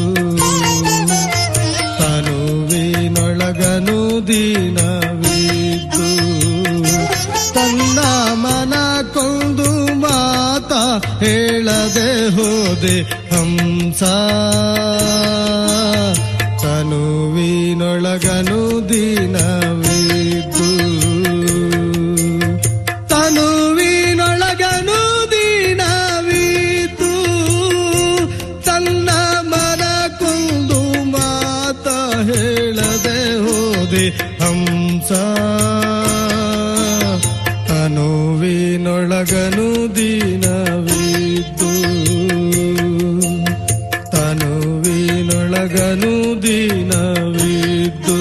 ತನುವಿನೊಳಗನು ದೀನವಿದ್ದು ತನ್ನ ಮನ ಕೊಂದು ಮಾತ ಹೇಳದೆ ಹೋದೆ ಹಂಸ ತನುವಿನೊಳಗನು ದೀನವಿದ್ದು ತನುವಿನೊಳಗನು ದೀನವಿದ್ದು ತನ್ನ ಮನ ಕೊಂದು ಮಾತ ಹೇಳದೆ ಹೋದೆ ಹಂಸ ತನುವಿನೊಳಗನು ದೀನವಿದ್ದು ತನುವಿನೊಳಗನು ದೀನವಿದ್ದು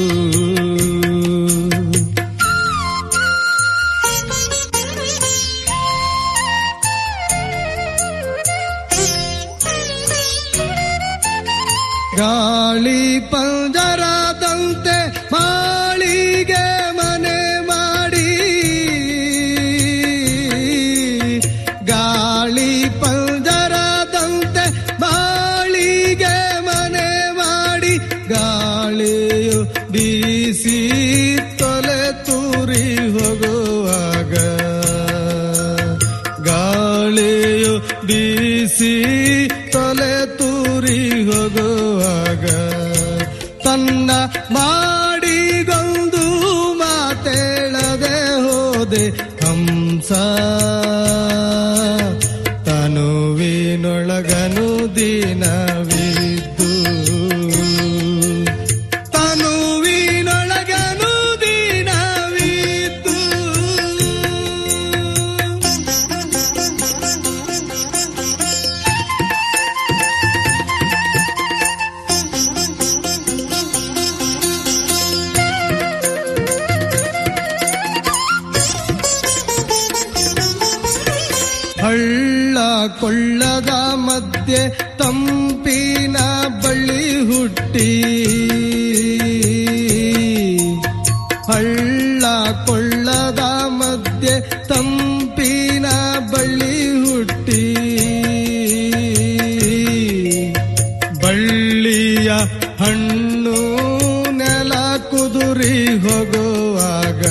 ಗಾಳಿ ಪಂಜರದಂತೆ ಮಾಳಿಗೆ ಮನೆ ಮಾಡಿ ಗಾಳಿ ಪಂಜರದಂತೆ ಮಾಳಿಗೆ ಮನೆ ಮಾಡಿ ಗಾಳಿಯು ಬೀಸಿ ತೊಲೆ ತೂರಿ ಹೋಗುವಾಗ ಗಾಳಿಯು ಬೀಸಿ ತೊಲೆ ತೂರಿ ಹೋಗುವಾಗ ತನ್ನ ಮಾಡಿಗೊಂದು ಮಾತೇಳದೆ ಹೋದೆ ಹಂಸ ತನುವಿನೊಳಗನು ದಿನವಿದ್ದು ತನುವಿನೊಳಗನು ದಿನವಿದ್ದು ಹಳ್ಳ ಕೊಳ್ಳದ ಮಧ್ಯೆ ತಂಪಿನ ಬಳ್ಳಿ ಹುಟ್ಟಿ ಹಳ್ಳ ಕೊಳ್ಳದ ಮಧ್ಯೆ ತಂಪಿನ ಬಳ್ಳಿ ಹುಟ್ಟಿ ಬಳ್ಳಿಯ ಹಣ್ಣು ನೆಲ ಕುದುರಿ ಹೋಗುವಾಗ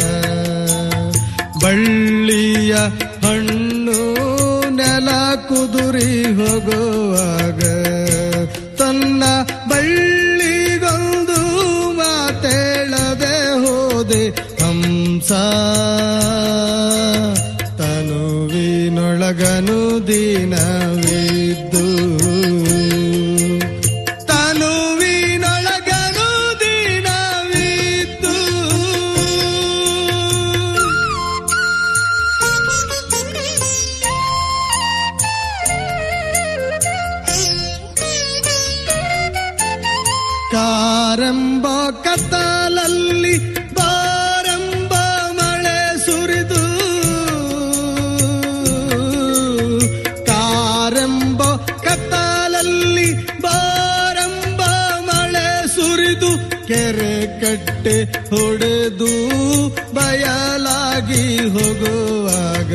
ಬಳ್ಳಿಯ ಹಣ್ಣು ನೆಲ ಕುದುರಿ ಹೋಗುವಾಗ ತನ್ನ ಬಳ್ಳಿಗೊಂದು ಮಾತೇಳದೆ ಹೋದೆ ಹಂಸ ತನುವಿನೊಳಗನು ದಿನವಿದ್ದು ತನುವಿನೊಳಗನು ದಿನವಿದ್ದು ಕಾರೆಂಬ ಕತ್ತಲಲ್ಲಿ ಬಾರೆಂಬ ಮಳೆ ಸುರಿದು ಕಾರೆಂಬ ಕತ್ತಲಲ್ಲಿ ಬಾರೆಂಬ ಮಳೆ ಸುರಿದು ಕೆರೆ ಕಟ್ಟೆ ಹೊಡೆದು ಬಯಲಾಗಿ ಹೋಗುವಾಗ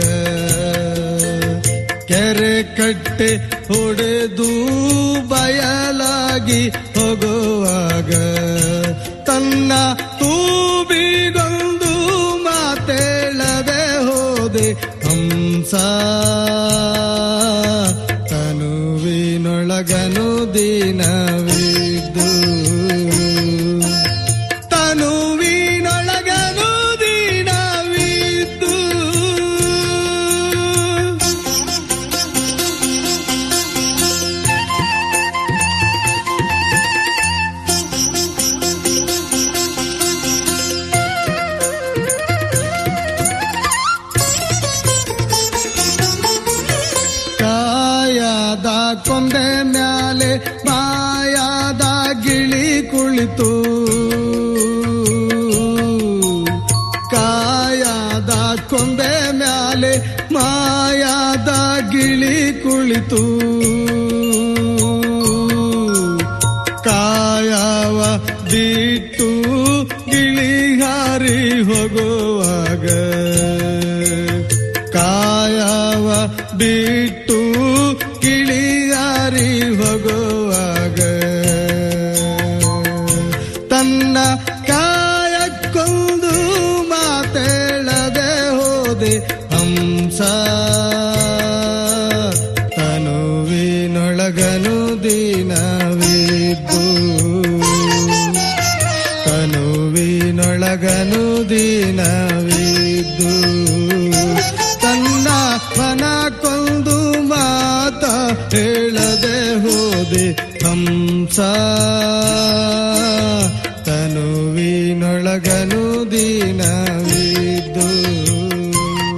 ಕೆರೆ ಕಟ್ಟೆ ಹೊಡೆದು ಬಯಲಾಗಿ ಹೋಗುವಾಗ ತನ್ನ ತೂಬಿಗೊಂದು ಮಾತೇಳದೆ ಹೋದೆ ಹಂಸ ತನುವಿನೊಳಗನು ದಿನವಿದ್ದು ತನುವಿನೊಳಗನು ದಿನವಿದ್ದು ಕಾಯದ ಕೊಂಬೆ ಮ್ಯಾಲೆ ಮಾಯಾದ ಗಿಳಿ ಕುಳಿತು ಕಾಯದ ಕೊಂಬೆ ಮ್ಯಾಲೆ ಮಾಯಾದ ಗಿಳಿ ಕುಳಿತು ಕಾಯವ ಬಿಟ್ಟು ಗಿಳಿ ಹಾರಿ ಹೋಗುವಾಗ ಕಾಯವ ಬಿಟ್ಟು ಗಿಳಿಯಾರಿ ಹೋಗುವಾಗ ತನ್ನ ಕಾಯಕ್ಕೊಂದು ಮಾತೇಳದೆ ಹೋದೆ ಹಂಸ ತನುವಿನೊಳಗನು ದಿನವಿದ್ದು ತನುವಿನೊಳಗನು ದಿನವಿದ್ದು ತನ್ನ ಮನ ಕೊಂದು ಮಾತ ಹೇಳದೆ ಹೋದೆ ಹಂಸ ತನುವಿನೊಳಗನು ದಿನವಿದ್ದು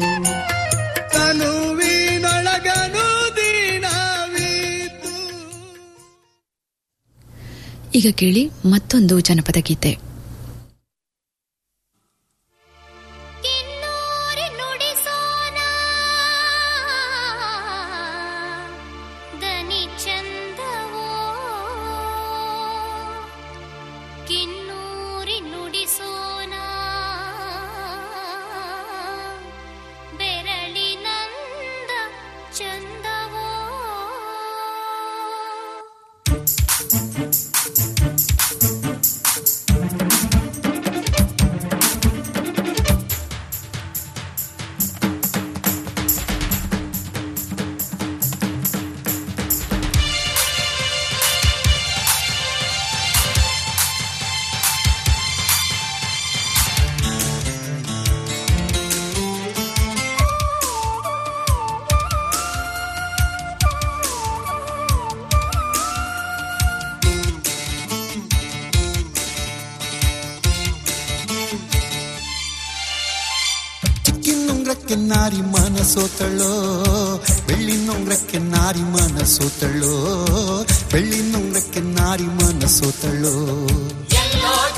ಈಗ ಕೇಳಿ ಮತ್ತೊಂದು ಜನಪದ ಗೀತೆ ದನಿ ಚಂದವೋ ಕಿನ್ನೂರಿ ನುಡಿಸೋನ ಬೆರಳಿನಂದ ಚಂದವೋ ಚಿಕ್ಕಿನುಂಗ್ರಕ್ಕೆ ನಾರಿ ಮನಸೋತಳೋ ಬೆಳ್ಳಿನುಂಗ್ರಕ್ಕೆ ನಾರಿ ಮನಸೋತಳೋ ಬೆಳ್ಳಿನುಂಗ್ರಕ್ಕೆ ನಾರಿ ಮನಸೋತಳೋ